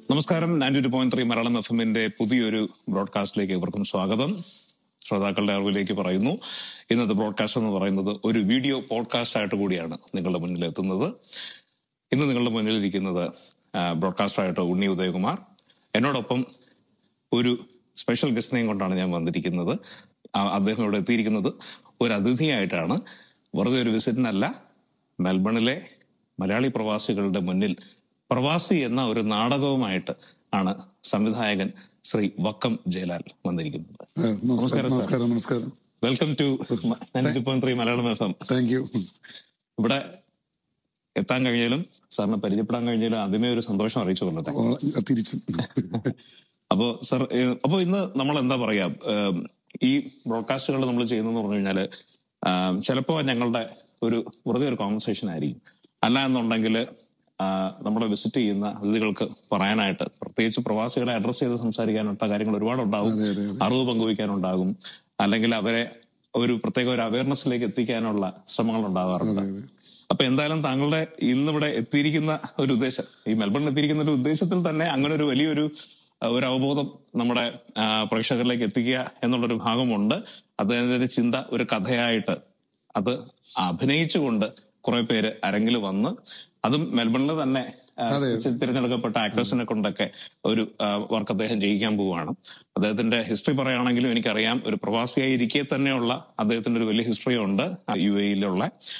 നമസ്കാരം ninety two point three Malayalam F എമ്മിന്റെ പുതിയൊരു ബ്രോഡ്കാസ്റ്റിലേക്ക് ഇവർക്കും സ്വാഗതം ശ്രോതാക്കളുടെ അറിവിലേക്ക് പറയുന്നു ഇന്നത്തെ ബ്രോഡ്കാസ്റ്റ് എന്ന് പറയുന്നത് ഒരു വീഡിയോ പോഡ്കാസ്റ്റ് ആയിട്ട് കൂടിയാണ് നിങ്ങളുടെ മുന്നിൽ എത്തുന്നത് ഇന്ന് നിങ്ങളുടെ മുന്നിൽ ഇരിക്കുന്നത് ബ്രോഡ്കാസ്റ്ററായിട്ട് ഉണ്ണി ഉദയകുമാർ എന്നോടൊപ്പം ഒരു സ്പെഷ്യൽ ഗസ്റ്റിനെയും കൊണ്ടാണ് ഞാൻ വന്നിരിക്കുന്നത് ആ- അദ്ദേഹം ഇവിടെ എത്തിയിരിക്കുന്നത് ഒരു അതിഥിയായിട്ടാണ് വെറുതെ ഒരു വിസിറ്റിനല്ല മെൽബണിലെ മലയാളി പ്രവാസികളുടെ മുന്നിൽ പ്രവാസി എന്ന ഒരു നാടകവുമായിട്ട് ആണ് സംവിധായകൻ ശ്രീ വക്കം ജയലാൽ വന്നിരിക്കുന്നത് ആ, നമസ്കാരം നമസ്കാരം നമസ്കാരം welcome to ninety point three Malayalam F M thank you ഇവിടെ എത്താൻ കഴിഞ്ഞാലും സാറിനെ പരിചയപ്പെടാൻ കഴിഞ്ഞാലും ആദ്യമേ ഒരു സന്തോഷം അറിയിച്ചു കൊള്ളട്ടെ ഓ, തിരിച്ചു അപ്പോ സർ ഏഹ്, അപ്പോ ഇന്ന് നമ്മൾ എന്താ പറയാ ഏഹ്, ഈ ബ്രോഡ്കാസ്റ്റുകൾ നമ്മൾ ചെയ്യുന്നതെന്ന് പറഞ്ഞു കഴിഞ്ഞാല് ആഹ്, ചിലപ്പോ ഞങ്ങളുടെ ഒരു വെറുതെ ഒരു കോൺവെർസേഷൻ ആയിരിക്കും അല്ല എന്നുണ്ടെങ്കിൽ നമ്മുടെ വിസിറ്റ് ചെയ്യുന്ന അതിഥികൾക്ക് പറയാനായിട്ട് പ്രത്യേകിച്ച് പ്രവാസികളെ അഡ്രസ് ചെയ്ത് സംസാരിക്കാനുള്ള കാര്യങ്ങൾ ഒരുപാട് ഉണ്ടാവും അതെ അതെ അറിവ് പങ്കുവയ്ക്കാനുണ്ടാകും അല്ലെങ്കിൽ അവരെ ഒരു പ്രത്യേക ഒരു അവയർനെസ്സിലേക്ക് എത്തിക്കാനുള്ള ശ്രമങ്ങൾ ഉണ്ടാകാറുണ്ട് അതെ. അപ്പൊ എന്തായാലും താങ്കളുടെ ഇന്നിവിടെ എത്തിയിരിക്കുന്ന ഒരു ഉദ്ദേശം ഈ മെൽബണിൽ എത്തിയിരിക്കുന്ന ഒരു ഉദ്ദേശത്തിൽ തന്നെ അങ്ങനെ ഒരു വലിയൊരു അഹ്, ഒരു അവബോധം നമ്മുടെ ആ, പ്രേക്ഷകരിലേക്ക് എത്തിക്കുക എന്നുള്ളൊരു ഭാഗമുണ്ട് അദ്ദേഹത്തിന്റെ ചിന്ത ഒരു കഥയായിട്ട് അത് അഭിനയിച്ചുകൊണ്ട് കുറെ പേര് അരങ്ങിൽ വന്ന് അതും മെൽബണിൽ തന്നെ ആ, തിരഞ്ഞെടുക്കപ്പെട്ട ആക്ടേഴ്സിനെ കൊണ്ടൊക്കെ ഒരു വർക്ക് അദ്ദേഹം ചെയ്യിക്കാൻ പോവുകയാണ് അദ്ദേഹത്തിന്റെ ഹിസ്റ്ററി പറയുകയാണെങ്കിലും എനിക്കറിയാം ഒരു പ്രവാസിയായി ഇരിക്കെ തന്നെയുള്ള അദ്ദേഹത്തിന്റെ ഒരു വലിയ ഹിസ്റ്ററി ഉണ്ട് യു എയിലുള്ള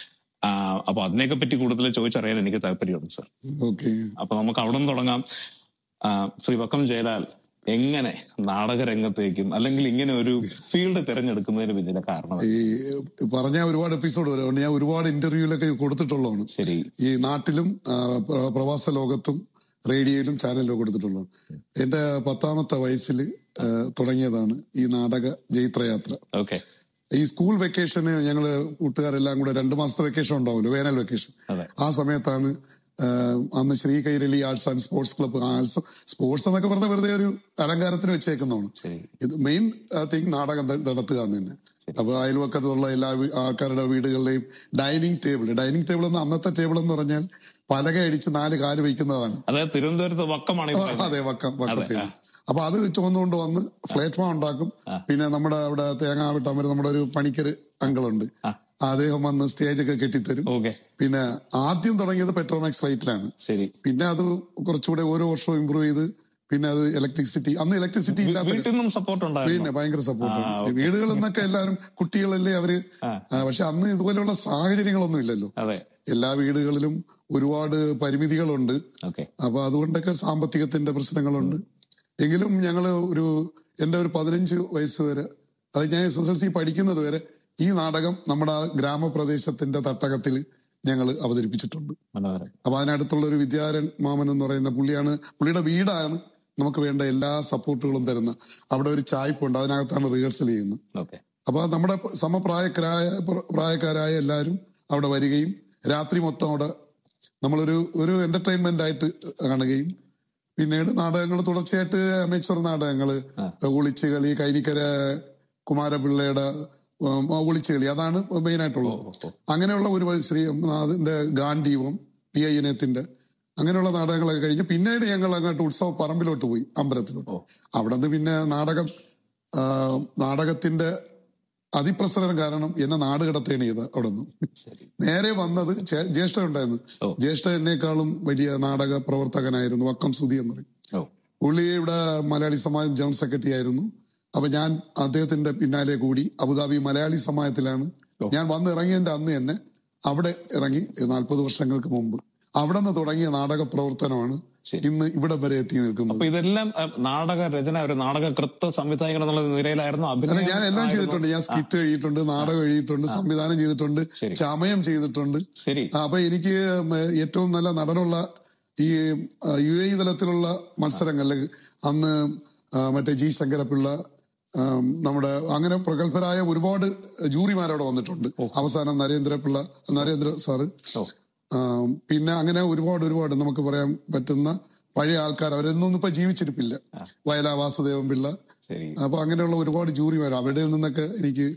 അപ്പൊ അതിനെയൊക്കെ പറ്റി കൂടുതൽ ചോദിച്ചറിയാൻ എനിക്ക് താല്പര്യമുണ്ട് സർ ഓക്കെ അപ്പൊ നമുക്ക് അവിടെ നിന്ന് തുടങ്ങാം ആ, ശ്രീ വക്കം ജയലാൽ എങ്ങനെ നാടക രംഗത്തേക്കും അല്ലെങ്കിൽ ഇങ്ങനെ ഒരു ഫീൽഡ് തിരഞ്ഞെടുക്കുന്നതിന് പിന്നിലെ കാരണം ഈ പറഞ്ഞ ഒരുപാട് എപ്പിസോഡ് വരെ ഉണ്ട് ഞാൻ ഒരുപാട് ഇന്റർവ്യൂലൊക്കെ കൊടുത്തിട്ടുള്ളതാണ് ശരി ഈ നാട്ടിലും ആ, പ്ര- പ്രവാസ ലോകത്തും റേഡിയോയിലും ചാനലിലും കൊടുത്തിട്ടുള്ളതാണ് എന്റെ പത്താമത്തെ വയസ്സിൽ തുടങ്ങിയതാണ് ഈ നാടക ജൈത്രയാത്ര ഓക്കെ ഈ സ്കൂൾ വെക്കേഷന് ഞങ്ങള് കൂട്ടുകാരെല്ലാം കൂടെ രണ്ടു മാസത്തെ വെക്കേഷൻ ഉണ്ടാവുമല്ലോ വേനൽ വെക്കേഷൻ അതെ ആ സമയത്താണ് ആ, അന്ന് Shri Kairali arts and sports club arts sports എന്നൊക്കെ പറഞ്ഞ വെറുതെ ഒരു അലങ്കാരത്തിന് വെച്ചേക്കുന്നതാണ് ശരി ഇത് മെയിൻ തിങ് നാടകം ത- നടത്തുക എന്ന് തന്നെ അപ്പൊ അയൽവക്കത്തുള്ള എല്ലാ വീ- ആൾക്കാരുടെ വീടുകളിലെയും ഡൈനിങ് ടേബിൾ ഡൈനിങ് ടേബിൾ എന്ന് അന്നത്തെ ടേബിൾ എന്ന് പറഞ്ഞാൽ പലക അടിച്ച് നാല് കാല് വയ്ക്കുന്നതാണ് അതായത് തിരുവനന്തപുരത്ത് വക്കമാണ് ഈ പറയുന്നത്. അതെ വക്കം വക്കത്തിൽ അപ്പൊ അത് ചുമന്നുകൊണ്ട് വന്ന് പ്ലേറ്റ്ഫോം ഉണ്ടാക്കും പിന്നെ നമ്മുടെ അവിടെ തേങ്ങ വിട്ടാൻ വരെ നമ്മുടെ ഒരു പണിക്കര് അങ്കിളുണ്ട് ആ. അദ്ദേഹം വന്ന് സ്റ്റേജ് ഒക്കെ കെട്ടിത്തരും ഓക്കെ പിന്നെ ആദ്യം തുടങ്ങിയത് പെട്രോമാക്സ് ലൈറ്റിലാണ് ശരി പിന്നെ അത് കുറച്ചുകൂടെ ഓരോ വർഷവും ഇമ്പ്രൂവ് ചെയ്ത് പിന്നെ അത് ഇലക്ട്രിസിറ്റി അന്ന് ഇലക്ട്രിസിറ്റി ഇല്ലാത്ത വീട്ടിൽ നിന്നും സപ്പോർട്ട് ഉണ്ടായിരുന്നു പിന്നെ ഭയങ്കര സപ്പോർട്ടാണ് വീടുകളിൽ നിന്നൊക്കെ എല്ലാവരും കുട്ടികളല്ലേ അവര് ആ. ആ, പക്ഷെ അന്ന് ഇതുപോലെയുള്ള സാഹചര്യങ്ങളൊന്നും ഇല്ലല്ലോ അതെ എല്ലാ വീടുകളിലും ഒരുപാട് പരിമിതികളുണ്ട് ഓക്കെ അപ്പൊ അതുകൊണ്ടൊക്കെ സാമ്പത്തികത്തിന്റെ പ്രശ്നങ്ങളുണ്ട് എങ്കിലും ഞങ്ങള് ഒരു എന്റെ ഒരു പതിനഞ്ച് വയസ്സ് വരെ അത് ഞാൻ എസ് എസ് എൽ സി പഠിക്കുന്നത് വരെ ഈ നാടകം നമ്മുടെ ആ ഗ്രാമപ്രദേശത്തിന്റെ തട്ടകത്തിൽ ഞങ്ങൾ അവതരിപ്പിച്ചിട്ടുണ്ട് മനോഹരം അപ്പൊ അതിനടുത്തുള്ള ഒരു വിദ്യാരൻ മാമൻ എന്ന് പറയുന്ന പുള്ളിയാണ് പുള്ളിയുടെ വീടാണ് നമുക്ക് വേണ്ട എല്ലാ സപ്പോർട്ടുകളും തരുന്ന അവിടെ ഒരു ചായ്പുണ്ട് അതിനകത്താണ് റിഹേഴ്സൽ ചെയ്യുന്നത് ഓക്കെ അപ്പൊ നമ്മുടെ സമപ്രായക്കാരായ പ്രായക്കാരായ എല്ലാവരും അവിടെ വരികയും രാത്രി മൊത്തം അവിടെ നമ്മളൊരു ഒരു എന്റർടൈൻമെന്റ് ആയിട്ട് കാണുകയും പിന്നീട് നാടകങ്ങൾ തുടർച്ചയായിട്ട് അമേച്ചർ നാടകങ്ങള് ആ. ഒളിച്ചുകളി കൈനിക്കര കുമാരപിള്ളയുടെ ഉം, ഒളിച്ചുകളി അതാണ് മെയിൻ ആയിട്ടുള്ളത് ഓ, ഓ. അങ്ങനെയുള്ള ഒരു ശ്രീ അതിന്റെ ഗാന്ധീവം പി ഐ ഇനത്തിന്റെ അങ്ങനെയുള്ള നാടകങ്ങളൊക്കെ കഴിഞ്ഞ് പിന്നീട് ഞങ്ങൾ അങ്ങോട്ട് ഉത്സവ പറമ്പിലോട്ട് പോയി അമ്പലത്തിലോട്ട് ഓ. അവിടെ നിന്ന് പിന്നെ നാടകം ആ, നാടകത്തിന്റെ അതിപ്രസരണം കാരണം എന്നെ നാട് കടത്തേണ് ചെയ്ത് അവിടെ നിന്ന് ശരി നേരെ വന്നത് ചേ- ജ്യേഷ്ഠൻ ഉണ്ടായിരുന്നു ഓ. ജ്യേഷ്ഠ എന്നെക്കാളും വലിയ നാടക പ്രവർത്തകനായിരുന്നു വക്കം സുധി എന്ന് പറയും ഓ പുള്ളി ഇവിടെ മലയാളി സമാജം ജനറൽ സെക്രട്ടറി ആയിരുന്നു അപ്പൊ ഞാൻ അദ്ദേഹത്തിന്റെ പിന്നാലെ കൂടി അബുദാബി മലയാളി സമാജത്തിലാണ് ഓ. ഞാൻ വന്ന് ഇറങ്ങിയതിന്റെ അന്ന് തന്നെ അവിടെ ഇറങ്ങി നാൽപ്പത് വർഷങ്ങൾക്ക് മുമ്പ് അവിടെ നിന്ന് തുടങ്ങിയ നാടക പ്രവർത്തനമാണ് ശരി. ഇന്ന് ഇവിടെ വരെ എത്തി നിൽക്കുന്നത് അപ്പൊ ഇതെല്ലാം അഹ്, നാടക രചന ഒരു നാടക കൃത്ത് സംവിധായകൻ എന്നുള്ള നിലയിലായിരുന്നു അല്ല അഭിനയം ഞാൻ എല്ലാം ചെയ്തിട്ടുണ്ട് ഞാൻ സ്കിറ്റ് എഴുതിയിട്ടുണ്ട് നാടകം എഴുതിയിട്ടുണ്ട് സംവിധാനം ചെയ്തിട്ടുണ്ട് ശരി. ചമയം ചെയ്തിട്ടുണ്ട് ശരി ആ, അപ്പൊ എനിക്ക് ഉം, ഏറ്റവും നല്ല നടനുള്ള ഈ ആ, യു എ തലത്തിലുള്ള മത്സരങ്ങളിൽ അന്ന് ആ, മറ്റേ ജി ശങ്കരപിള്ള ആ, നമ്മുടെ അങ്ങനെ പ്രഗത്ഭരായ ഒരുപാട് ജൂറിമാരവിടെ വന്നിട്ടുണ്ട് അവസാനം നരേന്ദ്രപിള്ള നരേന്ദ്ര സാറ് ഓ ആ, പിന്നെ അങ്ങനെ ഒരുപാട് ഒരുപാട് നമുക്ക് പറയാൻ പറ്റുന്ന പഴയ ആൾക്കാർ അവരൊന്നും ഇപ്പൊ ജീവിച്ചിരിപ്പില്ല വയലാ വാസുദേവൻ പിള്ള ശരി അപ്പൊ അങ്ങനെയുള്ള ഒരുപാട് ജൂറിമാർ അവിടെ നിന്നൊക്കെ എനിക്ക്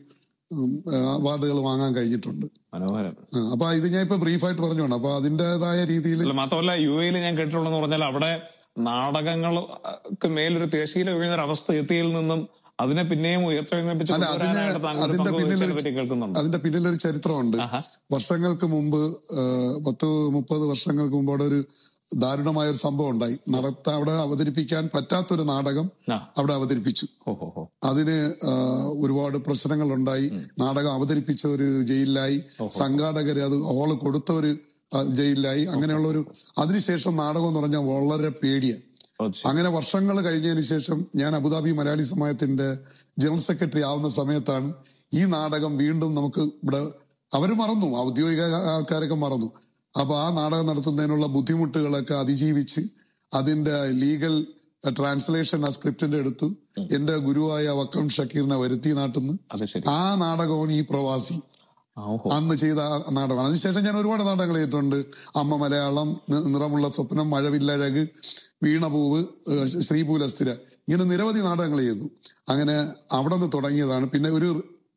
അവാർഡുകൾ വാങ്ങാൻ കഴിഞ്ഞിട്ടുണ്ട് മനോഹരം ആ, അപ്പൊ ഇത് ഞാൻ ഇപ്പൊ ബ്രീഫായിട്ട് പറഞ്ഞോണ്ട് അപ്പൊ അതിന്റേതായ രീതിയിൽ അല്ല മാത്രമല്ല യു എയിൽ ഞാൻ കേട്ടിട്ടുള്ളതെന്ന് പറഞ്ഞാൽ അവിടെ നാടകങ്ങൾക്ക് മേലൊരു തിരശീല വീഴുന്ന ഒരു അവസ്ഥ എത്തിയതിൽ നിന്നും അതിനെ പിന്നെയും ഉയർത്തെഴുന്നേപ്പിച്ച് അല്ല, അതിന് കൊണ്ടുവരാനായിട്ട് താങ്കൾ അതിന്റെ പങ്കുവച്ചതിനെ പിന്നിലൊരു- പറ്റി കേൾക്കുന്നുണ്ട് അതിന്റെ പിന്നിലൊരു ചരിത്രമുണ്ട് ആഹാ. വർഷങ്ങൾക്ക് മുമ്പ് ആ, പത്ത് മുപ്പത് വർഷങ്ങൾക്ക് മുമ്പ് അവിടെ ഒരു ദാരുണമായ ഒരു സംഭവം ഉണ്ടായി നടത്ത അവിടെ അവതരിപ്പിക്കാൻ പറ്റാത്തൊരു നാടകം ആ. അവിടെ അവതരിപ്പിച്ചു ഹോ ഹോ ഹോ അതിന് ആ, ഒരുപാട് പ്രശ്നങ്ങൾ ഉണ്ടായി നാടകം അവതരിപ്പിച്ച ഒരു ജയിലിലായി സംഘാടകര് അത് ഹോള് കൊടുത്ത ഒരു ആ, ജയിലിലായി അങ്ങനെയുള്ള ഒരു അതിനുശേഷം നാടകം എന്ന് പറഞ്ഞാൽ വളരെ പേടിയാണ് ഓ, ശരി. അങ്ങനെ വർഷങ്ങൾ കഴിഞ്ഞതിന് ശേഷം ഞാൻ അബുദാബി മലയാളി സമാജത്തിന്റെ ജനറൽ സെക്രട്ടറി ആവുന്ന സമയത്താണ് ഈ നാടകം വീണ്ടും നമുക്ക് ഇവിടെ അവർ മറന്നു ഔദ്യോഗിക ആൾക്കാരൊക്കെ മറന്നു അപ്പൊ ആ നാടകം നടത്തുന്നതിനുള്ള ബുദ്ധിമുട്ടുകളൊക്കെ അതിജീവിച്ച് അതിന്റെ ലീഗൽ ട്രാൻസ്ലേഷൻ ആ സ്ക്രിപ്റ്റിന്റെ എടുത്തു എന്റെ ഗുരുവായ വക്കം ഷക്കീറിനെ വരുത്തി നാട്ടുന്നു അത് ശരി ആ നാടകമാണ് ഈ പ്രവാസി ആ, ഓഹോ അന്ന് ചെയ്ത ആ നാടകമാണ് അതിനുശേഷം ഞാൻ ഒരുപാട് നാടകങ്ങൾ ചെയ്തിട്ടുണ്ട് അമ്മ മലയാളം നി- നിറമുള്ള സ്വപ്നം മഴവില്ലഴക് വീണപൂവ് ഏഹ് ശ്രീപൂലസ്ഥിര ഇങ്ങനെ നിരവധി നാടകങ്ങൾ ചെയ്തു അങ്ങനെ അവിടെ നിന്ന് തുടങ്ങിയതാണ് പിന്നെ ഒരു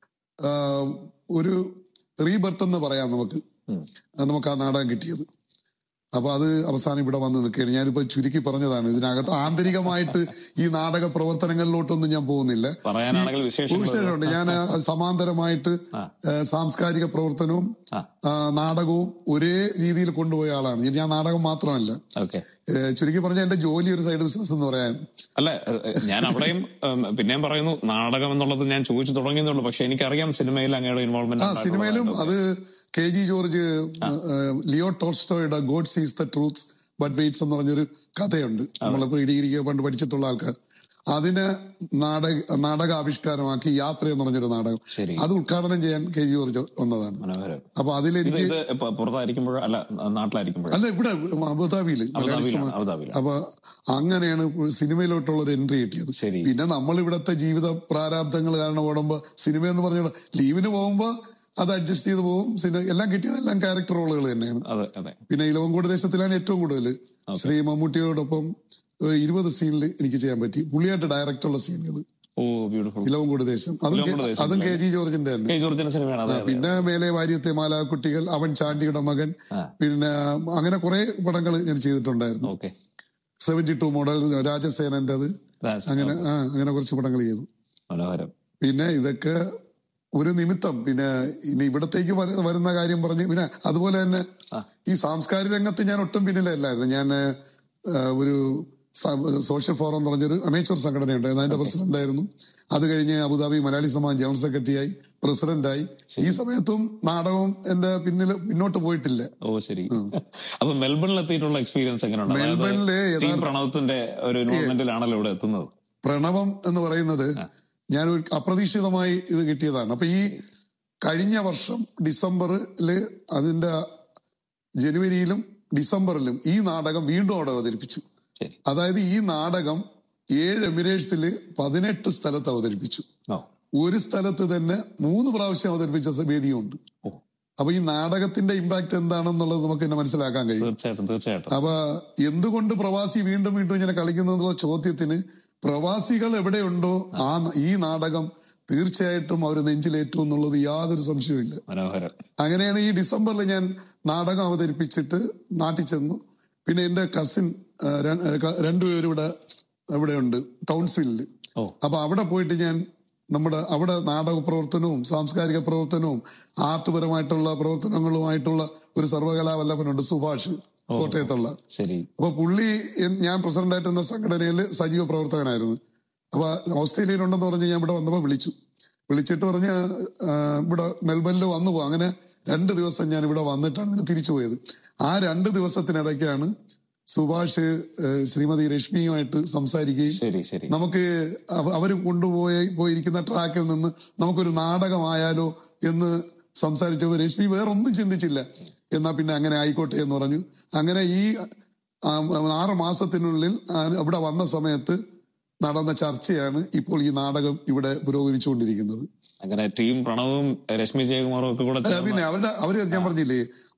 ആഹ്, ഒരു റീബർത്ത് എന്ന് പറയാം നമുക്ക് ഉം. അത് നമുക്ക് ആ നാടകം കിട്ടിയത് അപ്പൊ അത് അവസാനം ഇവിടെ വന്ന് നിൽക്കുകയാണ് ഞാനിപ്പോ ചുരുക്കി പറഞ്ഞതാണ് ഇതിനകത്ത് ആന്തരികമായിട്ട് ഈ നാടക പ്രവർത്തനങ്ങളിലോട്ടൊന്നും ഞാൻ പോകുന്നില്ല പറയാനാണെങ്കിൽ വിശേഷം വിഷയമുണ്ട് ഞാൻ സമാന്തരമായിട്ട് ആ. ഏഹ്, സാംസ്കാരിക പ്രവർത്തനവും ആ ആ, നാടകവും ഒരേ രീതിയിൽ കൊണ്ടുപോയ ആളാണ് ഞാൻ നാടകം മാത്രമല്ല ഓക്കെ ഏഹ്, ചുരുക്കി പറഞ്ഞാൽ എന്റെ ജോലി ഒരു സൈഡ് ബിസിനസ് എന്ന് പറയാൻ അല്ല ഏഹ്, ഞാൻ അവിടെയും ഏഹ്, പിന്നെയും പറയുന്നു നാടകം എന്നുള്ളത് ഞാൻ ചോദിച്ചു തുടങ്ങിയതുള്ളൂ പക്ഷെ എനിക്കറിയാം സിനിമയിൽ അങ്ങയുടെ ആ ഇൻവോൾവ്മെന്റ് സിനിമയിലും അത് കെ ജി ജോർജ് ഏഹ്, ലിയോ ടോൾസ്റ്റോയുടെ God sees the truth but waits എന്ന് പറഞ്ഞൊരു കഥയുണ്ട് നമ്മളിപ്പോ ഇടിയിരിക്കുക പണ്ട് പഠിച്ചിട്ടുള്ള ആൾക്കാർ അതിന് നാടക നാടക ആവിഷ്കാരമാക്കി യാത്ര എന്ന് പറഞ്ഞൊരു നാടകം ശരി അത് ഉദ്ഘാടനം ചെയ്യാൻ കെ ജി ജോർജ് വന്നതാണ് മനോഹരം അപ്പൊ ഇത് അതിലെനിക്ക് ഇത് ഇപ്പൊ പുറത്തായിരിക്കുമ്പോഴോ അല്ല നാട്ടിലായിരിക്കുമ്പോഴോ അല്ല ഇവിടെ അബുദാബിയില് മലയാളി അബുദാബിയിലാണ് സമാ- അബുദാബിയിലാണ് അപ്പൊ അങ്ങനെയാണ് സിനിമയിലോട്ടുള്ള ഒരു എൻട്രി കിട്ടിയത് ശരി പിന്നെ നമ്മൾ ഇവിടത്തെ ജീവിത പ്രാരാബ്ദങ്ങൾ കാരണം ഓടുമ്പോ സിനിമ എന്ന് പറഞ്ഞ ലീവിന് പോകുമ്പോ അത് അഡ്ജസ്റ്റ് ചെയ്ത് പോകും സിനിമ എല്ലാം കിട്ടിയതെല്ലാം ക്യാരക്ടർ റോളുകൾ തന്നെയാണ് അതെ അതെ പിന്നെ ഇലവങ്കോട് ദേശത്തിലാണ് ഏറ്റവും കൂടുതൽ ശ്രീ മമ്മൂട്ടിയോടൊപ്പം ഏഹ്, ഇരുപത് സീനിൽ എനിക്ക് ചെയ്യാൻ പറ്റി പുള്ളിയായിട്ട് ഡയറക്റ്റുള്ള സീനുകൾ ഓ ബ്യൂട്ടിഫുൾ ഇലവങ്കോട് ദേശം അതും കെ- ഇലവങ്കോട് ദേശം അതും കെ ജി ജോർജിന്റെ തന്നെ കെ ജോർജിന്റെ സിനിമയാണ് അതെ അതെ പിന്നെ മേലെ വാര്യത്തെ മാലാകുട്ടികൾ അവൻ ചാണ്ടിയുടെ മകൻ ആ. പിന്നെ അങ്ങനെ കുറെ പടങ്ങൾ ഞാൻ ചെയ്തിട്ടുണ്ടായിരുന്നു ഓക്കെ സെവന്റി ടു മോഡൽ രാജസേനന്റേത് അങ്ങനെ ആ അങ്ങനെ കുറച്ച് പടങ്ങൾ ചെയ്തു മനോഹരം പിന്നെ ഇതൊക്കെ ഒരു നിമിത്തം പിന്നെ ഇനി ഇവിടത്തേക്ക് വര- വരുന്ന കാര്യം പറഞ്ഞ് പിന്നെ അതുപോലെ തന്നെ ആ. ഈ സാംസ്കാരിക രംഗത്ത് ഞാൻ ഒട്ടും പിന്നിലല്ലായിരുന്നു ഞാൻ ആ, ഒരു സ- സോഷ്യൽ ഫോറം എന്ന് പറഞ്ഞൊരു അമേച്ചർ സംഘടനയുണ്ട് അതിന്റെ പ്രസിഡന്റ് ആയിരുന്നു അത് കഴിഞ്ഞ് അബുദാബി മലയാളി സമാജ് ജനറൽ സെക്രട്ടറിയായി പ്രസിഡന്റായി ഈ സമയത്തും നാടകവും എന്റെ പിന്നിൽ പിന്നോട്ട് പോയിട്ടില്ല ഓ ശരി അപ്പൊ മെൽബണിൽ എത്തിയിട്ടുള്ള എക്സ്പീരിയൻസ് എങ്ങനെയുണ്ട് അതായത് മെൽബണിലെ ടീം യഥാർത്ഥ പ്രണവത്തിന്റെ ഒരു ഇൻവോൾവ്മെന്റിലാണല്ലോ ഇവിടെ എത്തുന്നത് പ്രണവം എന്ന് പറയുന്നത് ഞാൻ ഒരു അപ്രതീക്ഷിതമായി ഇത് കിട്ടിയതാണ് അപ്പൊ ഈ കഴിഞ്ഞ വർഷം ഡിസംബറില് അതിന്റെ ജനുവരിയിലും ഡിസംബറിലും ഈ നാടകം വീണ്ടും അവിടെ അവതരിപ്പിച്ചു ശരി അതായത് ഈ നാടകം ഏഴ് എമിറേറ്റ്സിൽ പതിനെട്ട് സ്ഥലത്ത് അവതരിപ്പിച്ചു ഓ ഒരു സ്ഥലത്ത് തന്നെ മൂന്ന് പ്രാവശ്യം അവതരിപ്പിച്ച വേദിയുണ്ട് ഓ അപ്പൊ ഈ നാടകത്തിന്റെ ഇമ്പാക്ട് എന്താണെന്നുള്ളത് നമുക്ക് തന്നെ മനസ്സിലാക്കാൻ കഴിയും തീർച്ചയായിട്ടും തീർച്ചയായിട്ടും അപ്പൊ എന്തുകൊണ്ട് പ്രവാസി വീണ്ടും വീണ്ടും ഇങ്ങനെ കളിക്കുന്നു എന്നുള്ള ചോദ്യത്തിന് പ്രവാസികൾ എവിടെയുണ്ടോ ആ ന- ഈ നാടകം തീർച്ചയായിട്ടും അവർ നെഞ്ചിലേറ്റും എന്നുള്ളത് യാതൊരു സംശയവുമില്ല മനോഹരം അങ്ങനെയാണ് ഈ ഡിസംബറിൽ ഞാൻ നാടകം അവതരിപ്പിച്ചിട്ട് നാട്ടിൽ ചെന്നു പിന്നെ എന്റെ കസിൻ രണ്ടുപേരും ഇവിടെ ഇവിടെ ഉണ്ട് ടൗൺസ്വില്ലിൽ ഓ അപ്പൊ അവിടെ പോയിട്ട് ഞാൻ നമ്മുടെ അവിടെ നാടക പ്രവർത്തനവും സാംസ്കാരിക പ്രവർത്തനവും ആർട്ട്പരമായിട്ടുള്ള പ്രവർത്തനങ്ങളുമായിട്ടുള്ള ഒരു സർവകലാവല്ലഭനുണ്ട് സുഭാഷ് കോട്ടയത്തുള്ള ശരി അപ്പൊ പുള്ളി എൻ- ഞാൻ പ്രസിഡന്റായിട്ടിരുന്ന സംഘടനയിൽ സജീവ പ്രവർത്തകനായിരുന്നു അപ്പൊ ഓസ്ട്രേലിയയിലുണ്ടെന്ന് പറഞ്ഞ് ഞാൻ ഇവിടെ വന്നപ്പോ വിളിച്ചു വിളിച്ചിട്ട് പറഞ്ഞ് ആ, ഇവിടെ മെൽബണിൽ വന്നു പോകും അങ്ങനെ രണ്ട് ദിവസം ഞാൻ ഇവിടെ വന്നിട്ടാണ് പിന്നെ തിരിച്ചു പോയത് ആ രണ്ട് ദിവസത്തിനിടയ്ക്കാണ് സുഭാഷ് ഏഹ്, ശ്രീമതി രശ്മിയുമായിട്ട് സംസാരിക്കുകയും ശരി ശരി നമുക്ക് അവ- അവര് കൊണ്ടുപോയി പോയിരിക്കുന്ന ട്രാക്കിൽ നിന്ന് നമുക്കൊരു നാടകമായാലോ എന്ന് സംസാരിച്ചപ്പോൾ രശ്മി വേറൊന്നും ചിന്തിച്ചില്ല എന്നാ പിന്നെ അങ്ങനെ ആയിക്കോട്ടെ എന്ന് പറഞ്ഞു അങ്ങനെ ഈ ആ, ആറ് മാസത്തിനുള്ളിൽ ആ, അവിടെ വന്ന സമയത്ത് നടന്ന ചർച്ചയാണ് ഇപ്പോൾ ഈ നാടകം ഇവിടെ പുരോഗമിച്ചുകൊണ്ടിരിക്കുന്നത് അങ്ങനെ ടീം പ്രണവും രശ്മി ജയകുമാറും ഒക്കെ കൂടെ അല്ല, ചേർന്ന് പിന്നെ അവരുടെ അവര് ഞാൻ പറഞ്ഞില്ലേ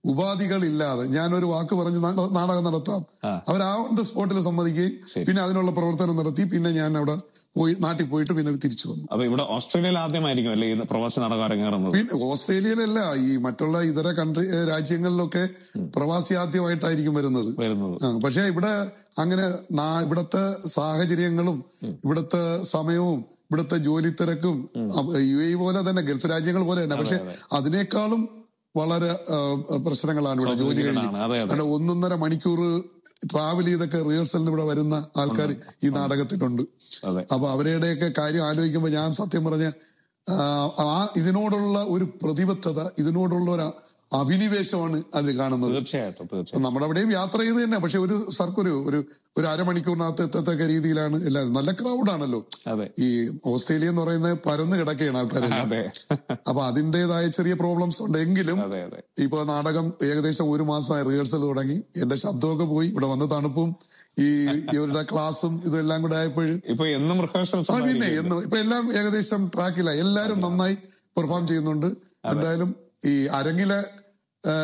ഉപാധികളില്ലാതെ ഞാൻ ഒരു വാക്ക് പറഞ്ഞ് നാട- നാടകം നടത്താം അവർ ആ ഓൺ ദ സ്പോട്ടിൽ സമ്മതിക്കുകയും പിന്നെ അതിനുള്ള പ്രവർത്തനം നടത്തി പിന്നെ ഞാൻ അവിടെ പോയി നാട്ടിൽ പോയിട്ട് പിന്നെ തിരിച്ചു വന്നു അപ്പൊ ഇവിടെ ഓസ്ട്രേലിയയിൽ ആദ്യമായിരിക്കും അല്ലേ ഈ പ്രവാസി നാടകം അരങ്ങേറുന്നത് പിന്നെ ഓസ്ട്രേലിയയിലല്ല ഈ മറ്റുള്ള ഇതര കൺട്രി ഏഹ് രാജ്യങ്ങളിലൊക്കെ പ്രവാസി ആദ്യമായിട്ടായിരിക്കും വരുന്നത് വരുന്നത് ആ, പക്ഷെ ഇവിടെ അങ്ങനെ നാ- ഇവിടത്തെ സാഹചര്യങ്ങളും ഇവിടത്തെ സമയവും ഇവിടുത്തെ ജോലി തിരക്കും യു എ പോലെ തന്നെ ഗൾഫ് രാജ്യങ്ങൾ പോലെ തന്നെ പക്ഷെ അതിനേക്കാളും വളരെ ആ, പ്രശ്നങ്ങളാണ് ഇവിടെ ജോലി കഴിഞ്ഞ് ആണ്. അതെ അതെ അവിടെ ഒന്നൊന്നര മണിക്കൂർ ട്രാവൽ ചെയ്തൊക്കെ റിഹേഴ്സലിന് ഇവിടെ വരുന്ന ആൾക്കാർ ഈ നാടകത്തിലുണ്ട് അതെ അപ്പൊ അവരുടെയൊക്കെ കാര്യം ആലോചിക്കുമ്പോൾ ഞാൻ സത്യം പറഞ്ഞ ആ, ആ ഇതിനോടുള്ള ഒരു പ്രതിബദ്ധത ഇതിനോടുള്ള ഒരു അഭിനിവേശമാണ് അത് കാണുന്നത് തീർച്ചയായിട്ടും തീർച്ചയായിട്ടും നമ്മുടെ അവിടെയും യാത്ര ചെയ്ത് തന്നെ പക്ഷെ ഒരു സർക്കൊരു ഒരു ഒരു അരമണിക്കൂറിനകത്ത് എത്തത്തക്ക രീതിയിലാണ് എല്ലാവരും നല്ല ക്രൗഡാണല്ലോ അതെ ഈ ഓസ്ട്രേലിയ എന്ന് പറയുന്നത് പരന്ന് കിടക്കുകയാണ് ആൾക്കാരെല്ലാം അതെ അപ്പൊ അതിൻ്റെതായ ചെറിയ പ്രോബ്ലംസ് ഉണ്ട് എങ്കിലും അതെ അതെ ഇപ്പൊ നാടകം ഏകദേശം ഒരു മാസമായി റിഹേഴ്സൽ തുടങ്ങി എന്റെ ശബ്ദമൊക്കെ പോയി ഇവിടെ വന്ന് തണുപ്പും ഈ ഇവരുടെ ക്ലാസ്സും ഇതെല്ലാം കൂടെ ആയപ്പോഴും ഇപ്പൊ എന്നും റിഹേഴ്സൽസ് ആ പിന്നെ എന്ന് ഇപ്പൊ എല്ലാം ഏകദേശം ട്രാക്കിലായി എല്ലാരും നന്നായി പെർഫോം ചെയ്യുന്നുണ്ട് എന്തായാലും ഈ അരങ്ങിലെ ആ,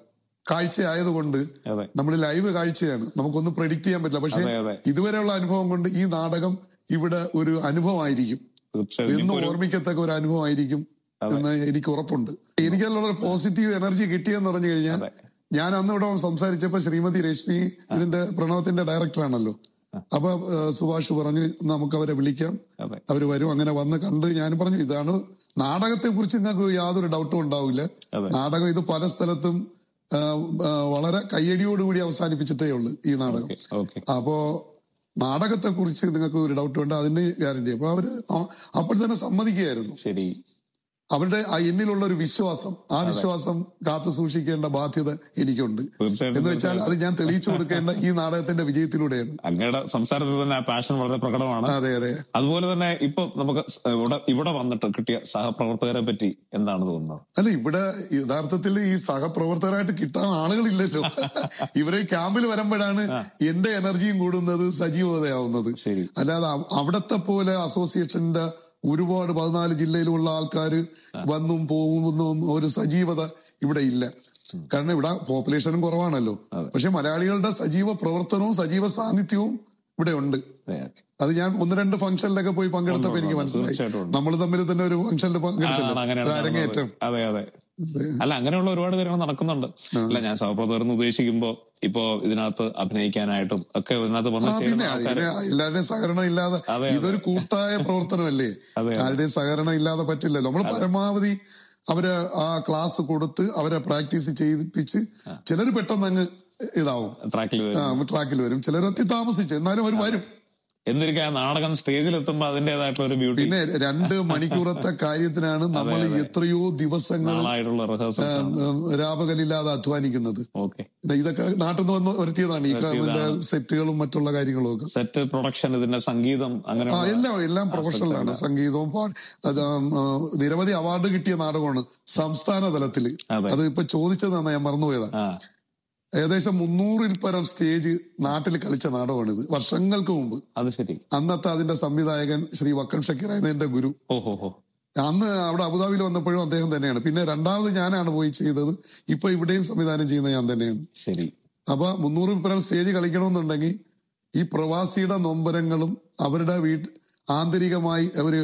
കാഴ്ച ആയതുകൊണ്ട് അതെ നമ്മൾ ലൈവ് കാഴ്ചയാണ് നമുക്കൊന്നും പ്രെഡിക്റ്റ് ചെയ്യാൻ പറ്റില്ല പക്ഷെ അതെ അതെ ഇതുവരെയുള്ള അനുഭവം കൊണ്ട് ഈ നാടകം ഇവിടെ ഒരു അനുഭവമായിരിക്കും തീർച്ചയായും എന്നും ഓർമ്മിക്കത്തക്ക ഒരു അനുഭവമായിരിക്കും എന്ന് എനിക്ക് ഉറപ്പുണ്ട് എനിക്കതിലുള്ള ഒരു പോസിറ്റീവ് എനർജി കിട്ടിയെന്ന് പറഞ്ഞു കഴിഞ്ഞാൽ അതെ ഞാൻ അന്ന് ഇവിടെ വന്ന് സംസാരിച്ചപ്പോ ശ്രീമതി രശ്മി ഇതിന്റെ പ്രണവത്തിന്റെ ഡയറക്ടറാണല്ലോ അപ്പൊ ഏഹ്, സുഭാഷ് പറഞ്ഞു നമുക്ക് അവരെ വിളിക്കാം അതെ അവര് വരും അങ്ങനെ വന്ന് കണ്ട് ഞാൻ പറഞ്ഞു ഇതാണ് നാടകത്തെ കുറിച്ച് നിങ്ങൾക്ക് യാതൊരു ഡൗട്ടും ഉണ്ടാവില്ല അതെ. നാടകം ഇത് പല സ്ഥലത്തും ആ, ആ, വളരെ കയ്യടിയോടുകൂടി അവസാനിപ്പിച്ചിട്ടേ ഉള്ളൂ ഈ നാടകം ഓക്കെ അപ്പോ നാടകത്തെ കുറിച്ച് നിങ്ങൾക്ക് ഒരു ഡൗട്ട് ഉണ്ട് അതിന് ഗ്യാരണ്ടി അപ്പൊ അവര് ആ- അപ്പോൾ തന്നെ സമ്മതിക്കുകയായിരുന്നു ശരി അവരുടെ ആ എന്നിലുള്ള ഒരു വിശ്വാസം ആ വിശ്വാസം കാത്തു സൂക്ഷിക്കേണ്ട ബാധ്യത എനിക്കുണ്ട് തീർച്ചയായിട്ടും എന്ന് വെച്ചാൽ അത് ഞാൻ തെളിയിച്ചു കൊടുക്കേണ്ട ഈ നാടകത്തിന്റെ വിജയത്തിലൂടെയാണ് അങ്ങയുടെ സംസാരത്തിൽ തന്നെ ആ പാഷൻ വളരെ പ്രകടമാണ് അതെ അതെ അതുപോലെ തന്നെ ഇപ്പൊ നമുക്ക് സ് ഇവിടെ ഇവിടെ വന്നിട്ട് കിട്ടിയ സഹപ്രവർത്തകരെ പറ്റി എന്താണ് തോന്നുന്നത് അല്ല ഇവിടെ യഥാർത്ഥത്തിൽ ഈ സഹപ്രവർത്തകരായിട്ട് കിട്ടാൻ ആളുകളില്ലല്ലോ ഇവരെ ക്യാമ്പിൽ വരുമ്പോഴാണ് എന്റെ എനർജിയും കൂടുന്നത് സജീവതയാവുന്നത് ശരി അല്ലാതെ അവ- അവിടത്തെ പോലെ അസോസിയേഷന്റെ ഒരുപാട് പതിനാല് ജില്ലയിലുള്ള ആൾക്കാർ വന്നും പോകുന്നതും ഒരു സജീവത ഇവിടെ ഇല്ല കാരണം ഇവിടെ പോപ്പുലേഷനും കുറവാണല്ലോ പക്ഷെ മലയാളികളുടെ സജീവ പ്രവർത്തനവും സജീവ സാന്നിധ്യവും ഇവിടെ ഉണ്ട് അതെ അത് ഞാൻ ഒന്ന് രണ്ട് ഫംഗ്ഷനിലൊക്കെ പോയി പങ്കെടുത്തപ്പോ എനിക്ക് മനസ്സിലായി തീർച്ചയായിട്ടും ഉണ്ട്. നമ്മൾ തമ്മിൽ തന്നെ ഒരു ഫംഗ്ഷനിൽ ആണ് പങ്കെടുത്തില്ല അങ്ങനെയാണ് അരങ്ങേറ്റം കാണുന്നത്. അതെ അതെ അതെ. അല്ല അങ്ങനെയുള്ള ഒരുപാട് കാര്യങ്ങൾ നടക്കുന്നുണ്ട് അല്ല ഞാൻ സഹപ്രവർത്തകർ എന്ന് ഉദ്ദേശിക്കുമ്പോ ഇപ്പോ ഇതിനകത്ത് അഭിനയിക്കാനായിട്ടും ഒക്കെ ഇതിനകത്ത് വന്ന് ആ ചേരുന്ന പിന്നെ ആൾക്കാർ അതിന് എല്ലാവരുടെയും സഹകരണം ഇല്ലാതെ അതെ, ഇതൊരു കൂട്ടായ പ്രവർത്തനമല്ലേ അതെ. ആരുടെയും സഹകരണം ഇല്ലാതെ പറ്റില്ലല്ലോ നമ്മൾ പരമാവധി അവര് ആ ക്ലാസ് കൊടുത്ത് അവരെ പ്രാക്ടീസ് ചെയ്യിപ്പിച്ച് ചിലർ പെട്ടെന്ന് അങ്ങ് ഇതാവും ട്രാക്കിൽ ആ, ട്രാക്കിൽ വരും ചിലർ ഒത്തി താമസിച്ച് എന്നാലും അവർ വരും എന്നിരിക്കെ ആ നാടകം സ്റ്റേജിൽ എത്തുമ്പോ അതിന്റേതായിട്ടുള്ള ഒരു ബ്യൂട്ടി പിന്നെ രണ്ട് മണിക്കൂറത്തെ കാര്യത്തിനാണ് നമ്മൾ എത്രയോ ദിവസങ്ങൾ നാളായിട്ടുള്ള റിഹേഴ്സൽ ഉം, രാപകലില്ലാതെ അധ്വാനിക്കുന്നത് ഓക്കെ പിന്നെ ഇതൊക്കെ നാട്ടിൽ നിന്ന് വന്ന് വരുത്തിയതാണ് ഈ ഇതിന്റെ സെറ്റുകളും മറ്റുള്ള കാര്യങ്ങളും ഒക്കെ സെറ്റ് പ്രൊഡക്ഷൻ ഇതിന്റെ സംഗീതം അങ്ങനെ ആ എല്ലാം എല്ലാം പ്രൊഫഷണലാണ് സംഗീതവും പാ- അത് ആം, ആ, നിരവധി അവാർഡ് കിട്ടിയ നാടകമാണ് സംസ്ഥാന തലത്തില് അതെ. അത് ഇപ്പൊ ചോദിച്ചതാണ് ഞാൻ മറന്നുപോയതാ ആ ഏകദേശം മുന്നൂറിൽ പരം സ്റ്റേജ് നാട്ടിൽ കളിച്ച നാടകമാണിത് വർഷങ്ങൾക്ക് മുമ്പ് അത് ശരി അന്നത്തെ അതിന്റെ സംവിധായകൻ ശ്രീ വക്കം ഷക്കീറായിരുന്നു എന്റെ ഗുരു ഓഹോ ഹോ അന്ന് അവിടെ അബുദാബിയിൽ വന്നപ്പോഴും അദ്ദേഹം തന്നെയാണ് പിന്നെ രണ്ടാമത് ഞാനാണ് പോയി ചെയ്തത് ഇപ്പൊ ഇവിടെയും സംവിധാനം ചെയ്യുന്ന ഞാൻ തന്നെയാണ് ശരി അപ്പൊ മുന്നൂറിൽ പരം സ്റ്റേജ് കളിക്കണമെന്നുണ്ടെങ്കിൽ ഈ പ്രവാസിയുടെ നൊമ്പരങ്ങളും അവരുടെ വീട്ട് ആന്തരികമായി ഒരു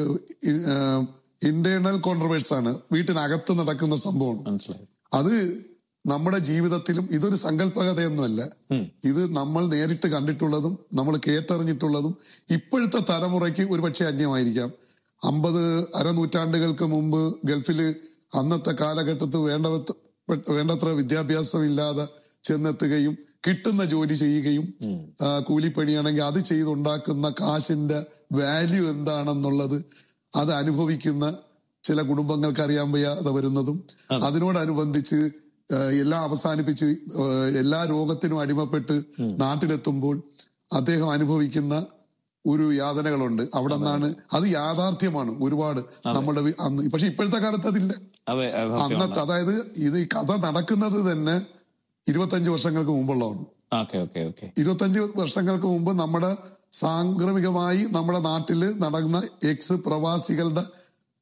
ഇന്റേണൽ കോൺട്രവേഴ്സ് ആണ് വീട്ടിനകത്ത് നടക്കുന്ന സംഭവം മനസ്സിലായി അത് നമ്മുടെ ജീവിതത്തിലും ഇതൊരു സങ്കല്പകതയൊന്നുമല്ല ഉം. ഇത് നമ്മൾ നേരിട്ട് കണ്ടിട്ടുള്ളതും നമ്മൾ കേട്ടറിഞ്ഞിട്ടുള്ളതും ഇപ്പോഴത്തെ തലമുറയ്ക്ക് ഒരുപക്ഷെ അന്യമായിരിക്കാം അമ്പത് അരനൂറ്റാണ്ടുകൾക്ക് മുമ്പ് ഗൾഫില് അന്നത്തെ കാലഘട്ടത്ത് വേണ്ട വേണ്ടത്ര വിദ്യാഭ്യാസം ഇല്ലാതെ ചെന്നെത്തുകയും കിട്ടുന്ന ജോലി ചെയ്യുകയും ആ, കൂലിപ്പണിയാണെങ്കിൽ അത് ചെയ്തുണ്ടാക്കുന്ന കാശിന്റെ വാല്യൂ എന്താണെന്നുള്ളത് അത് അനുഭവിക്കുന്ന ചില കുടുംബങ്ങൾക്ക് അറിയാൻ വയ്യാതെ വരുന്നതും അതിനോടനുബന്ധിച്ച് ആ, എല്ലാം അവസാനിപ്പിച്ച് ആ, എല്ലാ രോഗത്തിനും അടിമപ്പെട്ട് നാട്ടിലെത്തുമ്പോൾ അദ്ദേഹം അനുഭവിക്കുന്ന ഒരു യാതനകളുണ്ട് അവിടെ നിന്നാണ് അത് യാഥാർത്ഥ്യമാണ് ഒരുപാട് നമ്മുടെ വി- അന്ന് പക്ഷെ ഇപ്പോഴത്തെ കാലത്ത് അതില്ല അതെ അത് സത്യമാണ് അന്നത്തെ അതായത് ഇത് ഈ കഥ നടക്കുന്നത് തന്നെ ഇരുപത്തഞ്ച് വർഷങ്ങൾക്ക് മുമ്പുള്ളതാണ് ഓക്കെ ഓക്കെ ഓക്കെ ഇരുപത്തഞ്ച് വർഷങ്ങൾക്ക് മുമ്പ് നമ്മുടെ സാംക്രമികമായി നമ്മുടെ നാട്ടില് നടന്ന എക്സ് പ്രവാസികളുടെ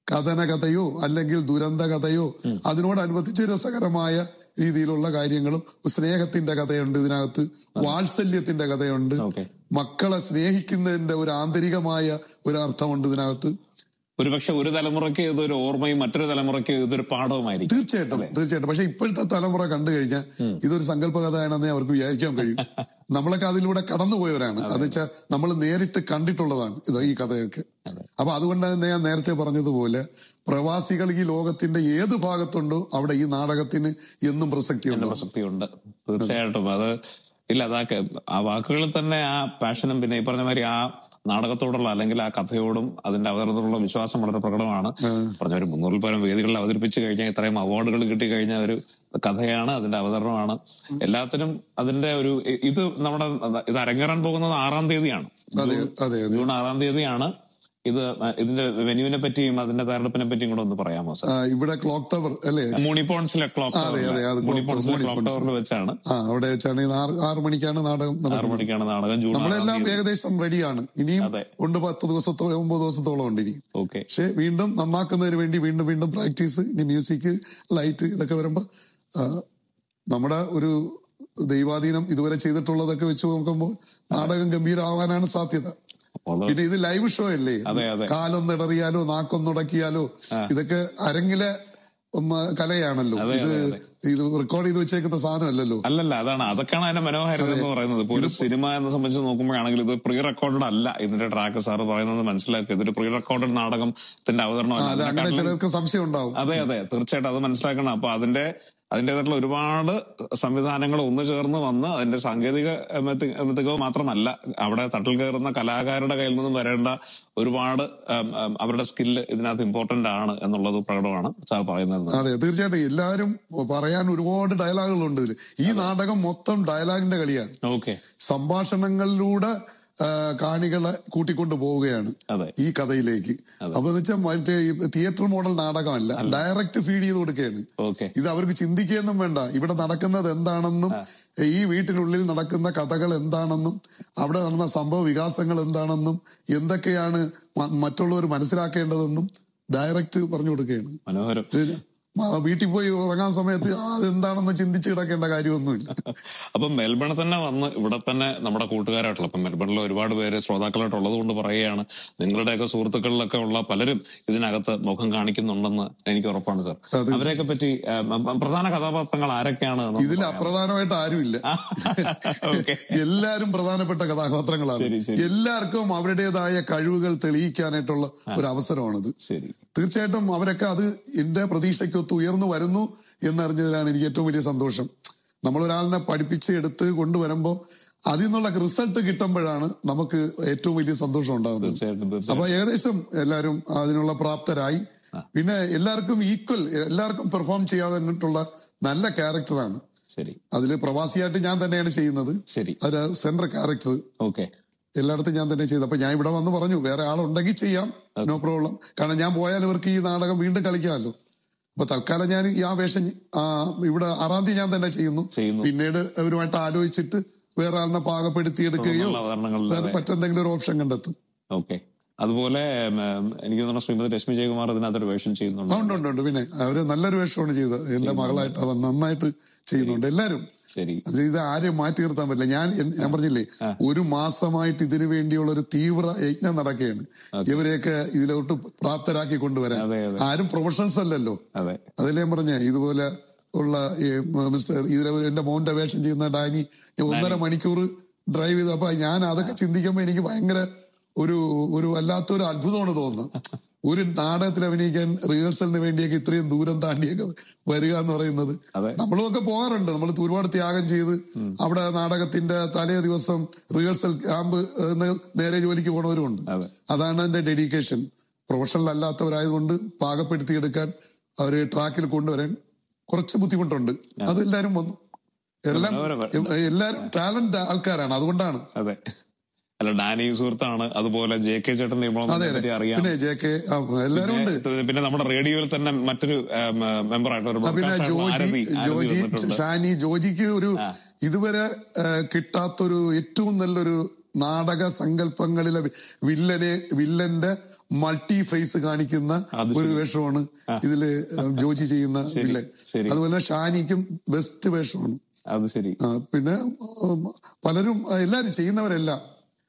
കഥന കഥയോ അല്ലെങ്കിൽ ദുരന്ത കഥയോ അതിനോടനുബന്ധിച്ച് രസകരമായ രീതിയിലുള്ള കാര്യങ്ങളും സ്നേഹത്തിന്റെ കഥയുണ്ട് ഇതിനകത്ത് വാത്സല്യത്തിന്റെ കഥയുണ്ട് ഓക്കെ മക്കളെ സ്നേഹിക്കുന്നതിന്റെ ഒരു ആന്തരികമായ ഒരു അർത്ഥമുണ്ട് ഇതിനകത്ത് ഒരുപക്ഷെ ഒരു തലമുറയ്ക്ക് ഇതൊരു ഓർമ്മയും മറ്റൊരു തലമുറയ്ക്ക് ഇതൊരു പാഠവുമായിരിക്കും തീർച്ചയായിട്ടും തീർച്ചയായിട്ടും പക്ഷെ ഇപ്പോഴത്തെ തലമുറ കണ്ടു കഴിഞ്ഞാൽ ഇതൊരു സങ്കല്പ കഥയാണെന്നേ അവർക്ക് വിചാരിക്കാൻ കഴിയും നമ്മളൊക്കെ അതിലൂടെ കടന്നുപോയവരാണ് അത് വെച്ചാൽ നമ്മൾ നേരിട്ട് കണ്ടിട്ടുള്ളതാണ് ഇത് ഈ കഥയൊക്കെ അപ്പൊ അതുകൊണ്ട് തന്നെ ഞാൻ നേരത്തെ പറഞ്ഞതുപോലെ പ്രവാസികൾ ഈ ലോകത്തിന്റെ ഏത് ഭാഗത്തുണ്ടോ അവിടെ ഈ നാടകത്തിന് എന്നും പ്രസക്തിയുണ്ട് പ്രസക്തിയുണ്ട് തീർച്ചയായിട്ടും അത് ഇല്ല അതാ ആ വാക്കുകളിൽ തന്നെ ആ പാഷനും പിന്നെ ഈ പറഞ്ഞ മാതിരി ആ നാടകത്തോടുള്ള അല്ലെങ്കിൽ ആ കഥയോടും അതിന്റെ അവതരണത്തോടുള്ള വിശ്വാസം വളരെ പ്രകടമാണ് പറഞ്ഞ ഒരു മുന്നൂറിൽ പരം വേദികളിൽ അവതരിപ്പിച്ചു കഴിഞ്ഞാൽ ഇത്രയും അവാർഡുകൾ കിട്ടി കഴിഞ്ഞ ഒരു കഥയാണ് അതിന്റെ അവതരണമാണ് എല്ലാത്തിനും അതിന്റെ ഒരു ഇ- ഇത് നമ്മുടെ ഇത് അരങ്ങേറാൻ പോകുന്നത് ആറാം തീയതിയാണ് അതെ അതെ അതെ ജൂൺ ആറാം തീയതിയാണ് ഇത് ഇതിന്റെ വെന്യൂവിനെ പറ്റിയും അതിന്റെ തയ്യാറെടുപ്പിനെ പറ്റിയും കൂടെ ഒന്ന് പറയാമോ സാർ ആ, ഇവിടെ ക്ലോക്ക് ടവർ അല്ലേ മൂണിപ്പോൺസിലെ ക്ലോക്ക് അതെ, അതെ, അത് മൂണിപ്പോൺസിലെ clock ക്ലോക്ക് ടവറിൽ വെച്ചാണ് ആ അവിടെ വെച്ചാണ് ഇത് ആറ് ആറ് മണിക്കാണ് നാടകം ആറു നടക്കുന്നത് മണിക്കാണ് നാടകം ജൂൺ നമ്മളെല്ലാം ഏകദേശം റെഡിയാണ് ഇനിയും അതെ. ഉണ്ട് പത്ത് ദിവസത്തോളം ഒമ്പത് ദിവസത്തോളം ഉണ്ട് ഇനി ഓക്കെ പക്ഷെ വീണ്ടും നന്നാക്കുന്നതിന് വേണ്ടി വീണ്ടും വീണ്ടും പ്രാക്ടീസ് ഇനി മ്യൂസിക് ലൈറ്റ് ഇതൊക്കെ വരുമ്പോ ആ, നമ്മുടെ ഒരു ദൈവാധീനം ഇതുവരെ ചെയ്തിട്ടുള്ളതൊക്കെ വെച്ച് നോക്കുമ്പോൾ നാടകം ഗംഭീരമാവാനാണ് സാധ്യത പിന്നെ ഇത് ലൈവ് ഷോ അല്ലേ അതെ, അതെ. കാലൊന്നിടറിയാലോ നാക്കൊന്നുടക്കിയാലോ ഇതൊക്കെ അരങ്ങിലെ ഉം, കലയാണല്ലോ അതെ, ഇത് അതെ, ഇത് റെക്കോർഡ് ചെയ്ത് വെച്ചേക്കുന്ന സാധനമല്ലല്ലോ അല്ലല്ല അതാണ് അതൊക്കെയാണ് അതിന്റെ മനോഹാരിത എന്ന് പറയുന്നത് ഇപ്പൊ ഒരു സിനിമ എന്നെ സംബന്ധിച്ച് നോക്കുമ്പോഴാണെങ്കിൽ ഇത് പ്രീ റെക്കോർഡഡ് അല്ല ഇതിന്റെ ട്രാക്ക് സാർ പറയുന്നത് മനസ്സിലാക്കി ഇതൊരു പ്രീ റെക്കോർഡഡ് നാടകത്തിന്റെ അവതരണമല്ല അത് അങ്ങനെ അതിനെക്കാട്ടിലും- ചിലർക്ക് സംശയം ഉണ്ടാവും അതെ അതെ തീർച്ചയായിട്ടും അത് മനസ്സിലാക്കണം അപ്പൊ അതിന്റെ അതിൻ്റെതായിട്ടുള്ള ഒരുപാട് സംവിധാനങ്ങൾ ഒന്നു ചേർന്ന് വന്ന് അതിന്റെ സാങ്കേതിക മിക- മികവ് മാത്രമല്ല അവിടെ തട്ടിൽ കയറുന്ന കലാകാരുടെ കയ്യിൽ നിന്നും വരേണ്ട ഒരുപാട് ഉം, ഉം, അവരുടെ സ്കില്ല് ഇതിനകത്ത് ഇമ്പോർട്ടന്റ് ആണ് എന്നുള്ളത് പ്രകടമാണ് സാർ പറയുന്നത് അതെ തീർച്ചയായിട്ടും എല്ലാവരും പറയാൻ ഒരുപാട് ഡയലോഗുകളുണ്ട് ഇതിൽ ഈ നാടകം മൊത്തം ഡയലോഗിന്റെ കളിയാണ് ഓക്കെ സംഭാഷണങ്ങളിലൂടെ ആ, കാണികളെ കൂട്ടിക്കൊണ്ടു പോവുകയാണ് അതെ ഈ കഥയിലേക്ക് അപ്പൊ എന്ന് വെച്ചാൽ മറ്റേ ഈ തിയേറ്റർ മോഡൽ നാടകമല്ല ഡയറക്റ്റ് ഫീഡ് ചെയ്ത് കൊടുക്കുകയാണ് ഓക്കെ ഇത് അവർക്ക് ചിന്തിക്കുകയൊന്നും വേണ്ട ഇവിടെ നടക്കുന്നത് എന്താണെന്നും ഈ വീട്ടിനുള്ളിൽ നടക്കുന്ന കഥകൾ എന്താണെന്നും അവിടെ നടന്ന സംഭവ വികാസങ്ങൾ എന്താണെന്നും എന്തൊക്കെയാണ് മ- മറ്റുള്ളവർ മനസ്സിലാക്കേണ്ടതെന്നും ഡയറക്റ്റ് പറഞ്ഞു കൊടുക്കുകയാണ് മനോഹരം ഇത് മ- വീട്ടിൽ പോയി ഉറങ്ങാൻ സമയത്ത് ആ, അതെന്താണെന്ന് ചിന്തിച്ച് കിടക്കേണ്ട കാര്യമൊന്നുമില്ല അപ്പൊ മെൽബണിൽ തന്നെ വന്ന് ഇവിടെ തന്നെ നമ്മുടെ കൂട്ടുകാരായിട്ടുള്ള ഇപ്പൊ മെൽബണിൽ ഒരുപാട് പേര് ശ്രോതാക്കളായിട്ടുള്ളത് കൊണ്ട് പറയുകയാണ് നിങ്ങളുടെയൊക്കെ സുഹൃത്തുക്കളിലൊക്കെ ഉള്ള പലരും ഇതിനകത്ത് മുഖം കാണിക്കുന്നുണ്ടെന്ന് എനിക്ക് ഉറപ്പാണ് സാർ അതെ. അവരെയൊക്കെ പറ്റി ആ, മ- പ്രധാന കഥാപാത്രങ്ങൾ ആരൊക്കെയാണ് എന്ന് ഇതിൽ അപ്രധാനമായിട്ട് ആരുമില്ല ഓക്കെ എല്ലാരും പ്രധാനപ്പെട്ട കഥാപാത്രങ്ങളാണ് ശരി, ശരി. എല്ലാവർക്കും അവരുടേതായ കഴിവുകൾ തെളിയിക്കാനായിട്ടുള്ള ഒരു അവസരമാണിത് ശരി തീർച്ചയായിട്ടും അവരൊക്കെ അത് എന്റെ പ്രതീക്ഷയ്ക്കൊത്ത് ഉയർന്നു വരുന്നു എന്നറിഞ്ഞതിലാണ് എനിക്ക് ഏറ്റവും വലിയ സന്തോഷം നമ്മൾ ഒരാളിനെ പഠിപ്പിച്ച് എടുത്ത് കൊണ്ടുവരുമ്പോൾ അതിൽ നിന്നുള്ള റിസൾട്ട് കിട്ടുമ്പോഴാണ് നമുക്ക് ഏറ്റവും വലിയ സന്തോഷം ഉണ്ടാകുന്നത് തീർച്ചയായിട്ടും തീർച്ചയായിട്ടും അപ്പൊ ഏകദേശം എല്ലാവരും അതിനുള്ള പ്രാപ്തരായി പിന്നെ എല്ലാവർക്കും ഈക്വൽ എല്ലാവർക്കും പെർഫോം ചെയ്യാതിട്ടുള്ള നല്ല ക്യാരക്ടറാണ് ശരി അതിൽ പ്രവാസിയായിട്ട് ഞാൻ തന്നെയാണ് ചെയ്യുന്നത് ശരി അത് സെൻട്രൽ ക്യാരക്ടർ ഓക്കെ എല്ലായിടത്തും ഞാൻ തന്നെ ചെയ്തു അപ്പൊ ഞാൻ ഇവിടെ വന്ന് പറഞ്ഞു വേറെ ആളുണ്ടെങ്കിൽ ചെയ്യാം നോ പ്രോബ്ലം കാരണം ഞാൻ പോയാൽ ഇവർക്ക് ഈ നാടകം വീണ്ടും കളിക്കാമല്ലോ അപ്പൊ തൽക്കാലം ഞാൻ ഈ ആ വേഷം ആ, ഇവിടെ ആറാം തീയതി ഞാൻ തന്നെ ചെയ്യുന്നു ചെയ്യുന്നു. പിന്നീട് അവരുമായിട്ട് ആലോചിച്ചിട്ട് വേറെ ആളിനെ പാകപ്പെടുത്തിയെടുക്കുകയോ തുടർന്നുള്ള അവതരണങ്ങളിൽ വേറെ മറ്റെന്തെങ്കിലും ഒരു ഓപ്ഷൻ കണ്ടെത്തും ഓക്കെ അതുപോലെ ഉം, ഉം, എനിക്ക് തോന്നുന്നു ശ്രീമതി രശ്മി ജയകുമാർ ഇതിനകത്തൊരു വേഷം ചെയ്യുന്നുണ്ട് ആ, ഉണ്ട് ഉണ്ട് ഉണ്ട് പിന്നെ അവര് നല്ലൊരു വേഷമാണ് ചെയ്തത് എന്റെ മകളായിട്ട് അവൻ നന്നായിട്ട് ചെയ്യുന്നുണ്ട് എല്ലാരും ശരി അത് ഇത് ആരെയും മാറ്റി നിർത്താൻ പറ്റില്ല ഞാൻ എൻ- ഞാൻ പറഞ്ഞില്ലേ ഒരു മാസമായിട്ട് ഇതിനു വേണ്ടിയുള്ള ഒരു തീവ്ര യജ്ഞം നടക്കുകയാണ് ഇവരെയൊക്കെ ഇതിലോട്ട് പ്രാപ്തരാക്കി കൊണ്ടുവരാൻ അതെ, അതെ. ആരും പ്രൊഫഷണൽസ് അല്ലല്ലോ അതെ അതിൽ ഞാൻ പറഞ്ഞ ഇതുപോലെ ഉള്ള ഈ മിസ്റ്റർ ഇതിലെ എന്റെ മോന്റെ വേഷം ചെയ്യുന്ന ഡാനി ഞാൻ ഒന്നര മണിക്കൂർ ഡ്രൈവ് ചെയ്തു അപ്പൊ ഞാൻ അതൊക്കെ ചിന്തിക്കുമ്പോ എനിക്ക് ഭയങ്കര ഒരു ഒരു വല്ലാത്തൊരു അത്ഭുതമാണ് തോന്നുന്നത് ഒരു നാടകത്തിൽ അഭിനയിക്കാൻ റിഹേഴ്സലിന് വേണ്ടിയൊക്കെ ഇത്രയും ദൂരം താണ്ടിയൊക്കെ വരിക എന്ന് പറയുന്നത് അതെ. നമ്മളുമൊക്കെ പോകാറുണ്ട് നമ്മൾ ഒരുപാട് ത്യാഗം ചെയ്ത് അവിടെ നാടകത്തിന്റെ തലേ ദിവസം റിഹേഴ്സൽ ക്യാമ്പ് എന്ന് നേരെ ജോലിക്ക് പോണവരുമുണ്ട് അതെ അതാണ് എന്റെ ഡെഡിക്കേഷൻ പ്രൊഫഷണൽ അല്ലാത്തവരായതുകൊണ്ട് പാകപ്പെടുത്തിയെടുക്കാൻ അവര് ട്രാക്കിൽ കൊണ്ടുവരാൻ കുറച്ച് ബുദ്ധിമുട്ടുണ്ട് അതെല്ലാരും വന്നു എല്ലാം മനോഹരം. എല്ലാരും ടാലന്റ് ആൾക്കാരാണ് അതുകൊണ്ടാണ് അതെ അല്ല ഡാനി സുഹൃത്താണ് അതുപോലെ ജെ കെ ചേട്ടന്റെ അതെ അതെ പറ്റി അറിയാം പിന്നെ ജെ കെ എല്ലാരും ഉണ്ട് പിന്നെ- പിന്നെ നമ്മുടെ റേഡിയോയിൽ തന്നെ മറ്റൊരു മെമ്പർ ആയിട്ട് ഒരു ആ, പിന്നെ broadcaster ജോജി ആരതി ആരതി ജോജി വന്നിട്ടുണ്ട്. ഷാനി ജോജിക്ക് ഒരു ഇതുവരെ ആ, കിട്ടാത്തൊരു ഏറ്റവും നല്ലൊരു നാടക സങ്കല്പങ്ങളിലെ വി- വില്ലനെ വില്ലന്റെ മൾട്ടി ഫേസ് കാണിക്കുന്ന അത് ഒരു വേഷമാണ് ഇതില് ജോജി ചെയ്യുന്ന വില്ലൻ ശരി. അതുപോലെ ഷാനിക്കും ബെസ്റ്റ് വേഷമാണ് അത് ശരി ആ, പിന്നെ ഉം, പലരും ആ, എല്ലാരും ചെയ്യുന്നവരെല്ലാം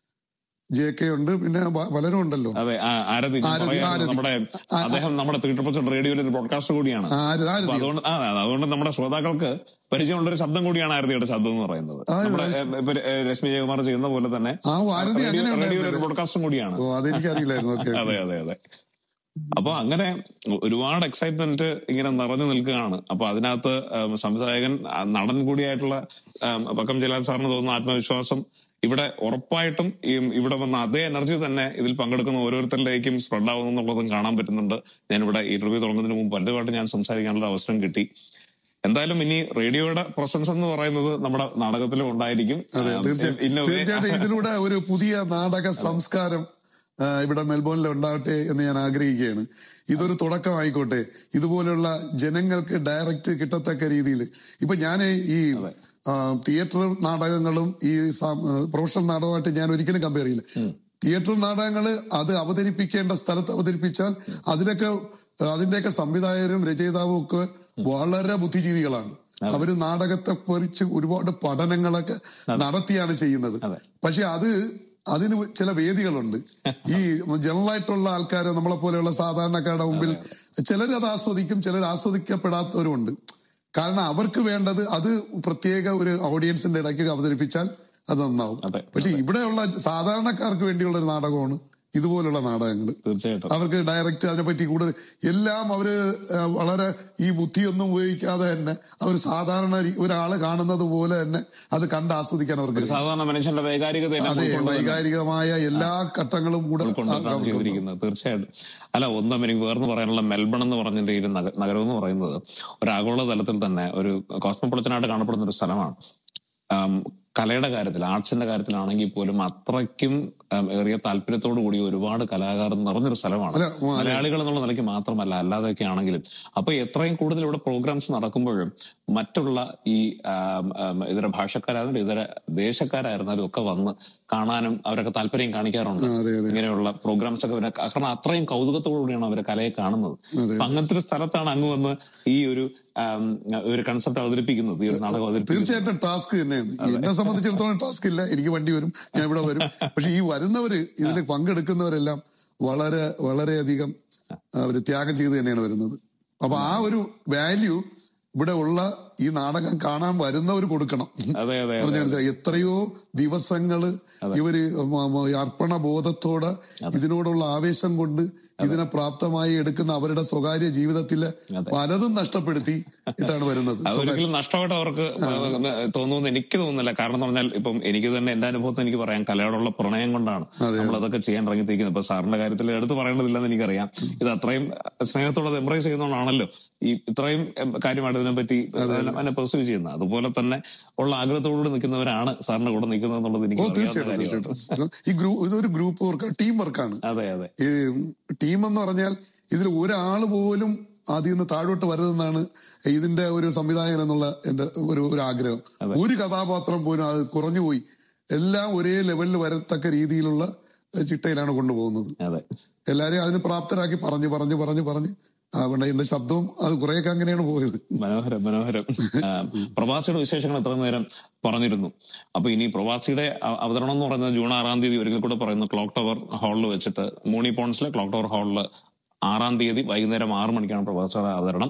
ജെ കെ ഉണ്ട് പിന്നെ പ- പലരും ഉണ്ടല്ലോ അതെ ആ, ആരതി ഞാൻ ആരതി, പറയായിരുന്നു. ആരതി. നമ്മുടെ അദ്ദേഹം നമ്മുടെ തീട്ടപ്പച്ച റേഡിയോയിലെ ഒരു ബ്രോഡ്കാസ്റ്റർ കൂടിയാണ് ആര് ആര് അപ്പൊ അതുകൊണ്ട് ആ അതെ, അതുകൊണ്ട് നമ്മുടെ ശ്രോതാക്കൾക്ക് പരിചയമുള്ള ഒരു ശബ്ദം കൂടിയാണ് ആരതിയുടെ ശബ്ദം എന്ന് പറയുന്നത് ആ, നമ്മുടെ ഏ, ഇപ്പൊ, ഏ, രശ്മി ജയകുമാർ ചെയ്യുന്ന പോലെ തന്നെ ആ ആരതി റേഡിയോ- അങ്ങനെ റേഡിയോയിലെ ഒരു ഉണ്ടായിരുന്നു ബ്രോഡ്കാസ്റ്ററും കൂടിയാണ് ഓ അതെനിക്കറിയില്ലായിരുന്നു ഓക്കെ അതെ അതെ അതെ അപ്പൊ അങ്ങനെ ഒരുപാട് എക്സൈറ്റ്മെന്റ് ഇങ്ങനെ നിറഞ്ഞു നിൽക്കുകയാണ് അപ്പൊ അതിനകത്ത് ഉം, സംവിധായകൻ ആ, നടൻ കൂടിയായിട്ടുള്ള ഉം, പക്കം ജലാൽ സാറിന് തോന്നുന്ന ആത്മവിശ്വാസം ഇവിടെ ഉറപ്പായിട്ടും ഈ ഇവിടെ വന്ന അതേ എനർജി തന്നെ ഇതിൽ പങ്കെടുക്കുന്ന ഓരോരുത്തരിലേക്കും സ്പ്രെഡ് ആവുന്നു എന്നുള്ളതും കാണാൻ പറ്റുന്നുണ്ട് ഞാനിവിടെ ഇന്റർവ്യൂ തുടങ്ങുന്നതിന് മുമ്പ് പലരുമായിട്ട് ഞാൻ സംസാരിക്കാനുള്ള അവസരം കിട്ടി എന്തായാലും ഇനി റേഡിയോയുടെ പ്രസൻസ് എന്ന് പറയുന്നത് നമ്മുടെ നാടകത്തിലും ഉണ്ടായിരിക്കും അതെ ഉം, തീർച്ചയായും in a way- തീർച്ചയായിട്ടും ഇതിലൂടെ ഒരു പുതിയ നാടക സംസ്കാരം ആ, ഇവിടെ മെൽബോണിൽ ഉണ്ടാവട്ടെ എന്ന് ഞാൻ ആഗ്രഹിക്കുകയാണ് ഇതൊരു തുടക്കമായിക്കോട്ടെ ഇതുപോലുള്ള ജനങ്ങൾക്ക് ഡയറക്റ്റ് കിട്ടത്തക്ക രീതിയിൽ ഇപ്പൊ ഞാൻ ഈ ആ, തിയേറ്റർ നാടകങ്ങളും ഈ സാം- ആ, പ്രൊഫഷണൽ നാടകമായിട്ട് ഞാൻ ഒരിക്കലും കമ്പയർ ചെയ്യില്ല തിയേറ്റർ നാടകങ്ങള് അത് അവതരിപ്പിക്കേണ്ട സ്ഥലത്ത് അവതരിപ്പിച്ചാൽ അതിലൊക്കെ അതിന്റെയൊക്കെ സംവിധായകരും രചയിതാവും ഒക്കെ വളരെ ബുദ്ധിജീവികളാണ് അവര് നാടകത്തെ കുറിച്ച് ഒരുപാട് പഠനങ്ങളൊക്കെ നടത്തിയാണ് ചെയ്യുന്നത് പക്ഷെ അത് അതിന് ചില വേദികളുണ്ട് ഈ ജനറൽ ആയിട്ടുള്ള ആൾക്കാരെ നമ്മളെ പോലെയുള്ള സാധാരണക്കാരുടെ മുമ്പിൽ ചിലർ അത് ആസ്വദിക്കും ചിലർ ആസ്വദിക്കപ്പെടാത്തവരുമുണ്ട് കാരണം അവർക്ക് വേണ്ടത് അത് പ്രത്യേക ഒരു ഓഡിയൻസിന്റെ ഇടയ്ക്ക് അവതരിപ്പിച്ചാൽ അത് നന്നാവും അതെ. പക്ഷെ ഇവിടെയുള്ള സാധാരണക്കാർക്ക് വേണ്ടിയുള്ള ഒരു നാടകമാണ് ഇതുപോലുള്ള നാടകങ്ങൾ തീർച്ചയായിട്ടും അവർക്ക് ഡയറക്റ്റ് അതിനെപ്പറ്റി കൂടുതൽ എല്ലാം അവര് ആ, വളരെ ഈ ബുദ്ധിയൊന്നും ഉപയോഗിക്കാതെ തന്നെ അവർ സാധാരണ രീ- ഒരാള് കാണുന്നത് പോലെ തന്നെ അത് കണ്ട് ആസ്വദിക്കാൻ അവർക്ക് കഴിയും. സാധാരണ മനുഷ്യന്റെ വൈകാരികത അതെ വൈകാരികമായ എല്ലാ ഘട്ടങ്ങളും കൂടെ ആ- കൊണ്ടാണ് അവർക്ക് ചെയ്തിരിക്കുന്നത് തീർച്ചയായിട്ടും അല്ല ഒന്നും എനിക്ക് വേർന്ന് പറയാനുള്ള മെൽബൺ എന്ന് പറഞ്ഞതിന്റെ ഈ ഒരു നഗ- നഗരം എന്ന് പറയുന്നത് ഒരു ആഗോള തലത്തിൽ തന്നെ ഒരു കോസ്മോപൊളിറ്റനായിട്ട് കാണപ്പെടുന്ന ഒരു സ്ഥലമാണ് ആം, കലയുടെ കാര്യത്തിൽ ആർട്സിന്റെ കാര്യത്തിലാണെങ്കിൽ പോലും അത്രയ്ക്കും ആം, ഏറിയ താല്പര്യത്തോടു കൂടി ഒരുപാട് കലാകാരൻ നിറഞ്ഞൊരു സ്ഥലമാണ് അല്ല, ഉം, അതെ. മലയാളികൾ എന്നുള്ള നിലയ്ക്ക് മാത്രമല്ല അല്ലാതെയൊക്കെ ആണെങ്കിലും അപ്പൊ എത്രയും കൂടുതൽ ഇവിടെ പ്രോഗ്രാംസ് നടക്കുമ്പോഴും മറ്റുള്ള ഈ ആം, ആം, ഇതര ഭാഷക്കാരായിരുന്നാലും ഇതര ദേശക്കാരായിരുന്നാലും ഒക്കെ വന്ന് കാണാനും അവരൊക്കെ താല്പര്യം കാണിക്കാറുണ്ട് ആ, അതെ അതെ ഇങ്ങനെയുള്ള പ്രോഗ്രാംസ് ഒക്കെ അവരെ കാരണം അത്രയും കൗതുകത്തോടുകൂടിയാണ് അവരെ കലയെ കാണുന്നത് അപ്പൊ അങ്ങനത്തെ ഒരു സ്ഥലത്താണ് അങ്ങ് വന്ന് ഈ ഒരു ആം, ഒരു കൺസെപ്റ്റ് അവതരിപ്പിക്കുന്നത് ഈ ഒരു നാടകം അവതരിപ്പിക്കുന്നത് തീർച്ചയായിട്ടും ടാസ്ക് തന്നെയാണ് എന്നെ സംബന്ധിച്ചിടത്തോളം ടാസ്ക് ഇല്ല എനിക്ക് വണ്ടി വരും ഞാൻ ഇവിടെ വരും പക്ഷെ ഈ വരുന്നവര് ഇതിൽ പങ്കെടുക്കുന്നവരെല്ലാം വളരെ വളരെയധികം അവര് ത്യാഗം ചെയ്ത് തന്നെയാണ് വരുന്നത് അപ്പൊ ആ ഒരു വാല്യൂ ഇവിടെ ഉള്ള ഈ നാടകം കാണാൻ വരുന്നവർ കൊടുക്കണം അതെ അതെ പറഞ്ഞ മനസ്സിലായി എത്രയോ ദിവസങ്ങള് ഇവര് മ- മ- ഈ അർപ്പണ ബോധത്തോടെ ഇതിനോടുള്ള ആവേശം കൊണ്ട് ഇതിനെ പ്രാപ്തമായി എടുക്കുന്ന അവരുടെ സ്വകാര്യ ജീവിതത്തിലെ പലതും നഷ്ടപ്പെടുത്തി ഇട്ടാണ് വരുന്നത് അതൊരിക്കലും നഷ്ടമായിട്ട് അവർക്ക് തോന്നുമെന്ന് എനിക്ക് തോന്നുന്നില്ല കാരണം എന്ന് പറഞ്ഞാൽ ഇപ്പം എനിക്ക് തന്നെ എന്റെ അനുഭവത്തിൽ എനിക്ക് പറയാം കലയോടുള്ള പ്രണയം കൊണ്ടാണ് നമ്മൾ അതൊക്കെ ചെയ്യാൻ ഇറങ്ങിത്തിരിക്കുന്നത് ഇപ്പൊ സാറിന്റെ കാര്യത്തിൽ എടുത്തു പറയേണ്ടതില്ലെന്ന് എനിക്കറിയാം ഇത് അത്രയും സ്നേഹത്തോടെ എംബ്രേസ് ചെയ്യുന്നതുകൊണ്ടാണല്ലോ ഈ ഇത്രയും എം, കാര്യമായിട്ട് ഇതിനെപ്പറ്റി അതിനെ പെർസീവ് ചെയ്യുന്നത് അതുപോലെ തന്നെ ഉള്ള ആഗ്രഹത്തോടുകൂടി നിൽക്കുന്നവരാണ് സാറിന്റെ കൂടെ നിൽക്കുന്നത് എന്നുള്ളത് എനിക്ക് ഓ അറിയാവുന്ന തീർച്ചയായിട്ടും കാര്യമാണ് തീർച്ചയായിട്ടും ഈ ഗ്രൂപ്പ് ഇതൊരു ഗ്രൂപ്പ് വർക്ക് ടീം വർക്കാണ് അതെ അതെ ഈ ടീം എന്ന് പറഞ്ഞാൽ ഇതിൽ ഒരാൾ പോലും ആദ്യം നിന്ന് താഴോട്ട് വരരുതെന്നാണ് ഇതിന്റെ ഒരു സംവിധായകൻ എന്നുള്ള എന്റെ ഒരു ഒരു ആഗ്രഹം ഒരു കഥാപാത്രം പോലും അത് കുറഞ്ഞുപോയി എല്ലാം ഒരേ ലെവലിൽ വരത്തക്ക രീതിയിലുള്ള ഏഹ്, ചിട്ടയിലാണ് കൊണ്ടുപോകുന്നത് അതെ എല്ലാരെയും അതിന് പ്രാപ്തരാക്കി പറഞ്ഞു പറഞ്ഞു പറഞ്ഞു പറഞ്ഞ് അതുകൊണ്ട് എന്റെ ശബ്ദവും അത് കുറെയൊക്കെ അങ്ങനെയാണ് പോയത് മനോഹരം മനോഹരം ആ, പ്രവാസിയുടെ വിശേഷങ്ങൾ എത്ര നേരം പറഞ്ഞിരുന്നു അപ്പൊ ഇനി പ്രവാസിയുടെ അ- അവതരണം എന്ന് പറയുന്നത് ജൂൺ ആറാം തീയതി ഒരിക്കൽ കൂടെ പറയുന്നു ക്ലോക്ക് ടവർ ഹാളിൽ വെച്ചിട്ട് മൂണി പോൺസിലെ ക്ലോക്ക് ടവർ ഹാളിൽ ആറാം തീയതി വൈകുന്നേരം ആറ് മണിക്കാണ് പ്രവാസിയുടെ അവതരണം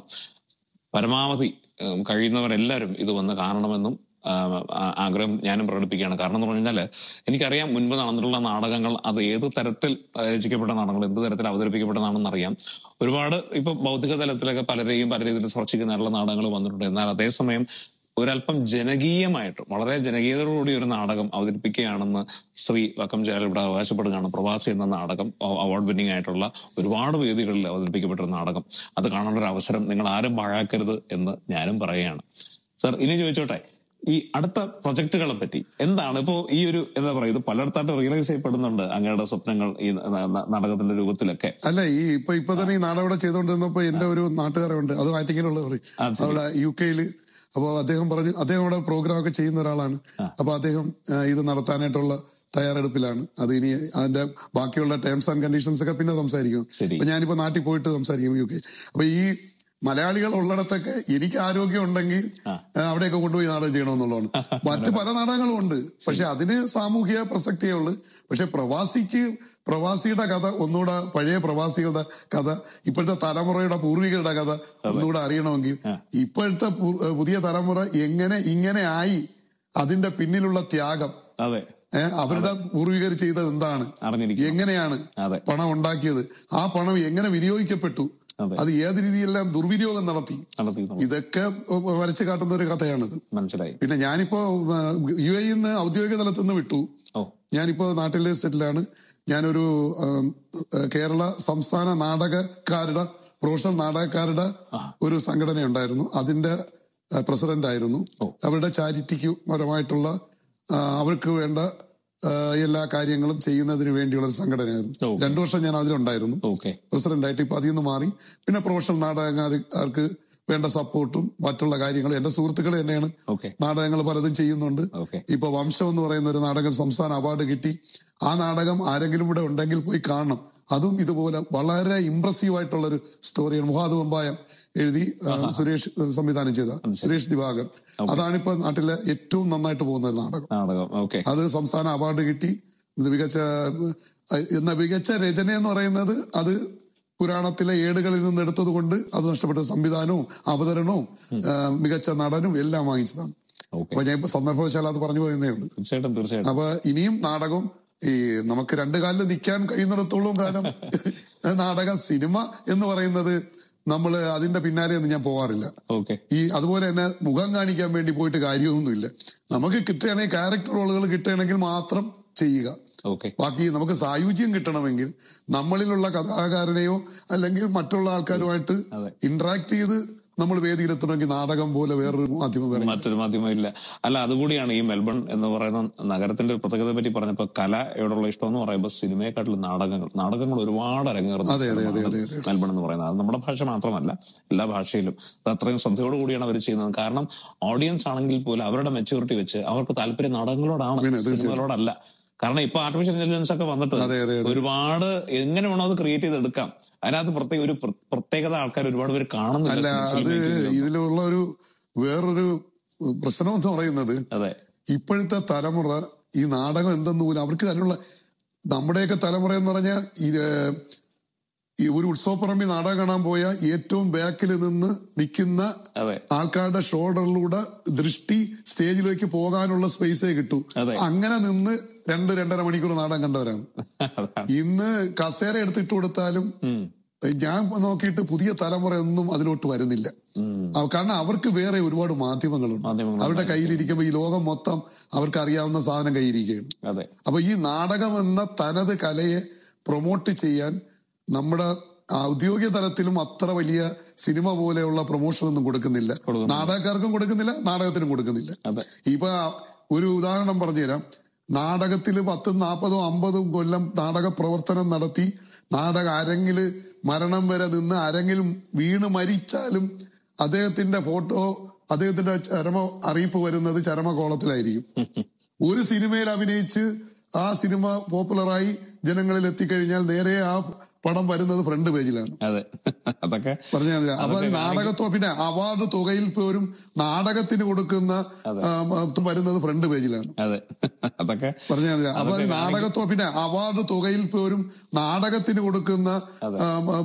പരമാവധി ഉം, കഴിയുന്നവരെല്ലാവരും ഇത് വന്ന് കാണണമെന്നും ആ, ആ- ആഗ്രഹം ഞാനും പ്രകടിപ്പിക്കുകയാണ് കാരണം എന്ന് പറഞ്ഞാല് എനിക്കറിയാം മുൻപ് നടന്നിട്ടുള്ള നാടകങ്ങൾ അത് ഏത് തരത്തിൽ രചിക്കപ്പെട്ട നാടകങ്ങൾ എന്ത് തരത്തിൽ അവതരിപ്പിക്കപ്പെട്ടതാണെന്ന് അറിയാം ഒരുപാട് ഇപ്പൊ ഭൗതിക തലത്തിലൊക്കെ പലരെയും പല രീതിയിൽ സ്പർശിക്കുന്നതായിട്ടുള്ള നാടകങ്ങൾ വന്നിട്ടുണ്ട് എന്നാൽ അതേസമയം ഒരല്പം ജനകീയമായിട്ട് വളരെ ജനകീയതയോടുകൂടി ഒരു നാടകം അവതരിപ്പിക്കുകയാണെന്ന് ശ്രീ വക്കം ജയൽ ഇവിടെ അവകാശപ്പെടുകയാണ് പ്രവാസി എന്ന നാടകം അവാർഡ് വിന്നിംഗ് ആയിട്ടുള്ള ഒരുപാട് വേദികളിൽ അവതരിപ്പിക്കപ്പെട്ട ഒരു നാടകം അത് കാണാനുള്ള ഒരു അവസരം നിങ്ങൾ ആരും പാഴാക്കരുത് എന്ന് ഞാനും പറയുകയാണ് സർ ഇനി ചോദിച്ചോട്ടെ ഈ അടുത്ത പ്രൊജക്ടുകളെ പറ്റി എന്താണ് ഇപ്പോ ഈ ഒരു എന്താ പറയുക ഇത് പലയിടത്തായിട്ട് റിയലൈസ് ചെയ്യപ്പെടുന്നുണ്ട് അങ്ങയുടെ സ്വപ്നങ്ങൾ ഈ ന- ന- നാടകത്തിന്റെ രൂപത്തിലൊക്കെ അല്ല ഈ ഇപ്പൊ ഇപ്പൊ തന്നെ ഈ നാടകം ഇവിടെ ചെയ്തുകൊണ്ടിരുന്നപ്പോ എന്റെ ഒരു നാട്ടുകാരുണ്ട് അത് ആറ്റിക്കലുള്ള പറയും അവിടെ യു കെയില് അപ്പൊ അദ്ദേഹം പറഞ്ഞു അദ്ദേഹം അവിടെ പ്രോഗ്രാം ഒക്കെ ചെയ്യുന്ന ഒരാളാണ് അപ്പൊ അദ്ദേഹം ആ, ഇത് നടത്താനായിട്ടുള്ള തയ്യാറെടുപ്പിലാണ് അത് ഇനി അതിന്റെ ബാക്കിയുള്ള ടേംസ് ആൻഡ് കണ്ടീഷൻസ് ഒക്കെ പിന്നെ സംസാരിക്കും ശരി. അപ്പൊ ഞാനിപ്പോ നാട്ടിൽ പോയിട്ട് സംസാരിക്കും യു കെ അപ്പൊ ഈ മലയാളികൾ ഉള്ളിടത്തൊക്കെ എനിക്ക് ആരോഗ്യം ഉണ്ടെങ്കിൽ ആ. ആ, അവിടെയൊക്കെ കൊണ്ടുപോയി നാടകം ചെയ്യണമെന്നുള്ളതാണ് മറ്റ് പല നാടകങ്ങളും ഉണ്ട് പക്ഷെ അതിന് സാമൂഹിക പ്രസക്തിയേ ഉള്ളു പക്ഷെ പ്രവാസിക്ക് പ്രവാസിയുടെ കഥ ഒന്നുകൂടെ പഴയ പ്രവാസികളുടെ കഥ ഇപ്പോഴത്തെ തലമുറയുടെ പൂർവികരുടെ കഥ ഒന്നുകൂടെ അറിയണമെങ്കിൽ ഇപ്പോഴത്തെ പു- പുതിയ തലമുറ എങ്ങനെ ഇങ്ങനെ ആയി അതിന്റെ പിന്നിലുള്ള ത്യാഗം അതെ ഏഹ് അവരുടെ പൂർവികർ ചെയ്തത് എന്താണ് അറിഞ്ഞിരിക്കും എങ്ങനെയാണ് അതെ പണം ഉണ്ടാക്കിയത് ആ പണം എങ്ങനെ വിനിയോഗിക്കപ്പെട്ടു അതെ അത് ഏത് രീതിയിലെല്ലാം ദുർവിനിയോഗം നടത്തി നടത്തി ഇതൊക്കെ വരച്ചു കാട്ടുന്ന ഒരു കഥയാണിത് മനസ്സിലായി പിന്നെ ഞാനിപ്പോ യു എ നിന്ന് ഔദ്യോഗിക തലത്തിൽ നിന്ന് വിട്ടു ഓ ഞാനിപ്പോ നാട്ടിലെ സെറ്റിലാണ് ഞാനൊരു ആം, ഏഹ്, കേരള സംസ്ഥാന നാടകക്കാരുടെ പ്രൊഫഷണൽ നാടകക്കാരുടെ ഒരു സംഘടന ഉണ്ടായിരുന്നു അതിന്റെ പ്രസിഡന്റ് ആയിരുന്നു അവരുടെ ചാരിറ്റിക്ക് പരമായിട്ടുള്ള ആ, അവർക്ക് വേണ്ട ആ, എല്ലാ കാര്യങ്ങളും ചെയ്യുന്നതിന് വേണ്ടിയുള്ള ഒരു സംഘടനയായിരുന്നു ഓ. രണ്ടു വർഷം ഞാൻ അതിലുണ്ടായിരുന്നു ഓക്കെ പ്രസിഡന്റായിട്ട് ഇപ്പൊ അതിൽ നിന്ന് മാറി പിന്നെ പ്രൊഫഷണൽ നാടകക്കാർക്ക് വേണ്ട സപ്പോർട്ടും മറ്റുള്ള കാര്യങ്ങളും എന്റെ സുഹൃത്തുക്കൾ തന്നെയാണ് ഓക്കെ നാടകങ്ങൾ പലതും ചെയ്യുന്നുണ്ട് ഓക്കെ ഇപ്പൊ വംശം എന്ന് പറയുന്ന ഒരു നാടകം സംസ്ഥാന അവാർഡ് കിട്ടി ആ നാടകം ആരെങ്കിലും ഇവിടെ ഉണ്ടെങ്കിൽ പോയി കാണണം അതും ഇതുപോലെ വളരെ ഇംപ്രസീവ് ആയിട്ടുള്ള ഒരു സ്റ്റോറിയാണ് മുഹാദ് വെമ്പായം എഴുതി ആ, സുരേഷ് സംവിധാനം ചെയ്ത സുരേഷ് ദിവാകർ അതാണിപ്പോ നാട്ടിലെ ഏറ്റവും നന്നായിട്ട് പോകുന്ന ഒരു നാടകം നാടകം ഓക്കെ അത് സംസ്ഥാന അവാർഡ് കിട്ടി ഇത് മികച്ച ഏഹ്, എന്ന മികച്ച രചന എന്ന് പറയുന്നത് അത് പുരാണത്തിലെ ഏടുകളിൽ നിന്ന് എടുത്തത് കൊണ്ട് അത് നഷ്ടപ്പെട്ട സംവിധാനവും അവതരണവും ഏഹ്, മികച്ച നടനും എല്ലാം വാങ്ങിച്ചതാണ് ഓക്കെ അപ്പൊ ഞാൻ ഇപ്പൊ സന്ദർഭവശാൽ അത് പറഞ്ഞു പോയെന്നേ ഉള്ളൂ തീർച്ചയായിട്ടും തീർച്ചയായിട്ടും അപ്പൊ ഇനിയും നാടകം ഈ നമുക്ക് രണ്ടു കാലിൽ നിൽക്കാൻ കഴിയുന്നിടത്തോളം കാലം നാടകം സിനിമ എന്ന് പറയുന്നത് നമ്മൾ അതിന്റെ പിന്നാലെ ഒന്നും ഞാൻ പോവാറില്ല ഓക്കെ ഈ അതുപോലെ തന്നെ മുഖം കാണിക്കാൻ വേണ്ടി പോയിട്ട് കാര്യമൊന്നുമില്ല നമുക്ക് കിട്ടുകയാണെങ്കിൽ ക്യാരക്ടർ റോളുകൾ കിട്ടുകയാണെങ്കിൽ മാത്രം ചെയ്യുക ഓക്കെ ബാക്കി നമുക്ക് സായുജ്യം കിട്ടണമെങ്കിൽ നമ്മളിലുള്ള കഥാകാരനെയോ അല്ലെങ്കിൽ മറ്റുള്ള ആൾക്കാരുമായിട്ട് അതെ. ഇന്ററാക്ട് ചെയ്ത് നമ്മൾ വേദിയിലെത്തണമെങ്കിൽ നാടകം പോലെ വേറൊരു മാധ്യമം വേറെ മറ്റൊരു മാധ്യമമില്ല അല്ല അതുകൂടിയാണ് ഈ മെൽബൺ എന്ന് പറയുന്ന നഗരത്തിന്റെ പ്രത്യേകതയെ പറ്റി പറഞ്ഞപ്പോ കലയോടുള്ള ഇഷ്ടം എന്ന് പറയുമ്പോൾ സിനിമയെക്കാട്ടിലും നാടകങ്ങൾ നാടകങ്ങൾ ഒരുപാട് അരങ്ങേറുന്ന അതെ, അതെ, അതെ, അതെ, സ്ഥലമാണ് മെൽബൺ എന്ന് പറയുന്നത് അത് നമ്മുടെ ഭാഷ മാത്രമല്ല എല്ലാ ഭാഷയിലും അത് അത്രയും ശ്രദ്ധയോടു കൂടിയാണ് അവർ ചെയ്യുന്നത് കാരണം ഓഡിയൻസ് ആണെങ്കിൽ പോലും അവരുടെ മെച്ചൂരിറ്റി വെച്ച് അവർക്ക് താല്പര്യം നാടകങ്ങളോടാണ് പിന്നെ, തീർച്ചയായും. സിനിമകളോടല്ല കാരണം ഇപ്പൊ ആർട്ടിഫിഷ്യൽ ഇന്റലിജൻസ് ഒക്കെ വന്നിട്ട് അതെ, അതെ, അതെ. ഒരുപാട് എങ്ങനെ വേണോ അത് ക്രിയേറ്റ് ചെയ്തെടുക്കാം അതിനകത്ത് പ്രത്യേക ഒരു പ്ര- പ്രത്യേകത ആൾക്കാർ ഒരുപാട് പേര് അല്ല കാണുന്നില്ല അത് സിനിമയിൽ. ഇതിലുള്ള ഒരു വേറൊരു പ്രശ്നം എന്ന് പറയുന്നത് അതെ ഇപ്പോഴത്തെ തലമുറ ഈ നാടകം എന്തെന്ന് പോലും അവർക്ക് അതിനുള്ള നമ്മുടെയൊക്കെ തലമുറ എന്ന് പറഞ്ഞാൽ ഇത് ഈ ഒരു ഉത്സവപ്പറമ്പിൽ നാടകം കാണാൻ പോയ ഏറ്റവും ബാക്കിൽ നിന്ന് നിൽക്കുന്ന അതെ ആൾക്കാരുടെ ഷോൾഡറിലൂടെ ദൃഷ്ടി സ്റ്റേജിലേക്ക് പോകാനുള്ള സ്പേസേ കിട്ടൂ അതെ. അങ്ങനെ നിന്ന് രണ്ട് രണ്ടര മണിക്കൂർ നാടകം കണ്ടവരാണ് അതാണ് ഇന്ന് കസേര എടുത്തിട്ട് കൊടുത്താലും ഉം. ഞാൻ നോക്കിയിട്ട് പുതിയ തലമുറ ഒന്നും അതിലോട്ട് വരുന്നില്ല ഉം. ആ, കാരണം അവർക്ക് വേറെ ഒരുപാട് മാധ്യമങ്ങളുണ്ട് മാധ്യമങ്ങൾ അവരുടെ കയ്യിലിരിക്കുമ്പോൾ ഈ ലോകം മൊത്തം അവർക്ക് അറിയാവുന്ന സാധനം കയ്യിരിക്കുകയാണ് അതെ അപ്പൊ ഈ നാടകം എന്ന തനത് കലയെ പ്രൊമോട്ട് ചെയ്യാൻ നമ്മുടെ ഔദ്യോഗിക തലത്തിലും അത്ര വലിയ സിനിമ പോലെയുള്ള പ്രൊമോഷൻ ഒന്നും കൊടുക്കുന്നില്ല കൊടുക്കുന്നില്ല. നാടകക്കാർക്കും കൊടുക്കുന്നില്ല നാടകത്തിനും കൊടുക്കുന്നില്ല അതെ ഇപ്പൊ ഒരു ഉദാഹരണം പറഞ്ഞുതരാം നാടകത്തിൽ പത്തും നാൽപ്പതും അമ്പതും കൊല്ലം നാടക പ്രവർത്തനം നടത്തി നാടക അരങ്ങില് മരണം വരെ നിന്ന് അരങ്ങിൽ വീണ് മരിച്ചാലും അദ്ദേഹത്തിന്റെ ഫോട്ടോ അദ്ദേഹത്തിന്റെ ചരമ അറിയിപ്പ് വരുന്നത് ചരമകോളത്തിലായിരിക്കും ഒരു സിനിമയിൽ അഭിനയിച്ച് ആ സിനിമ പോപ്പുലറായി ജനങ്ങളിൽ എത്തിക്കഴിഞ്ഞാൽ നേരെ ആ പടം വരുന്നത് ഫ്രണ്ട് പേജിലാണ് അതെ അതൊക്കെ പറഞ്ഞു തരാം. അപ്പൊ നാടകത്തോ പിന്നെ അവാർഡ് തുകയിൽ പോലും നാടകത്തിന് കൊടുക്കുന്ന ആ, മൊത്തം വരുന്നത് ഫ്രണ്ട് പേജിലാണ് അതെ അതൊക്കെ പറഞ്ഞു തരാം. അപ്പൊ നാടകത്തോ പിന്നെ അവാർഡ് തുകയിൽ പോലും നാടകത്തിന് കൊടുക്കുന്ന ആ,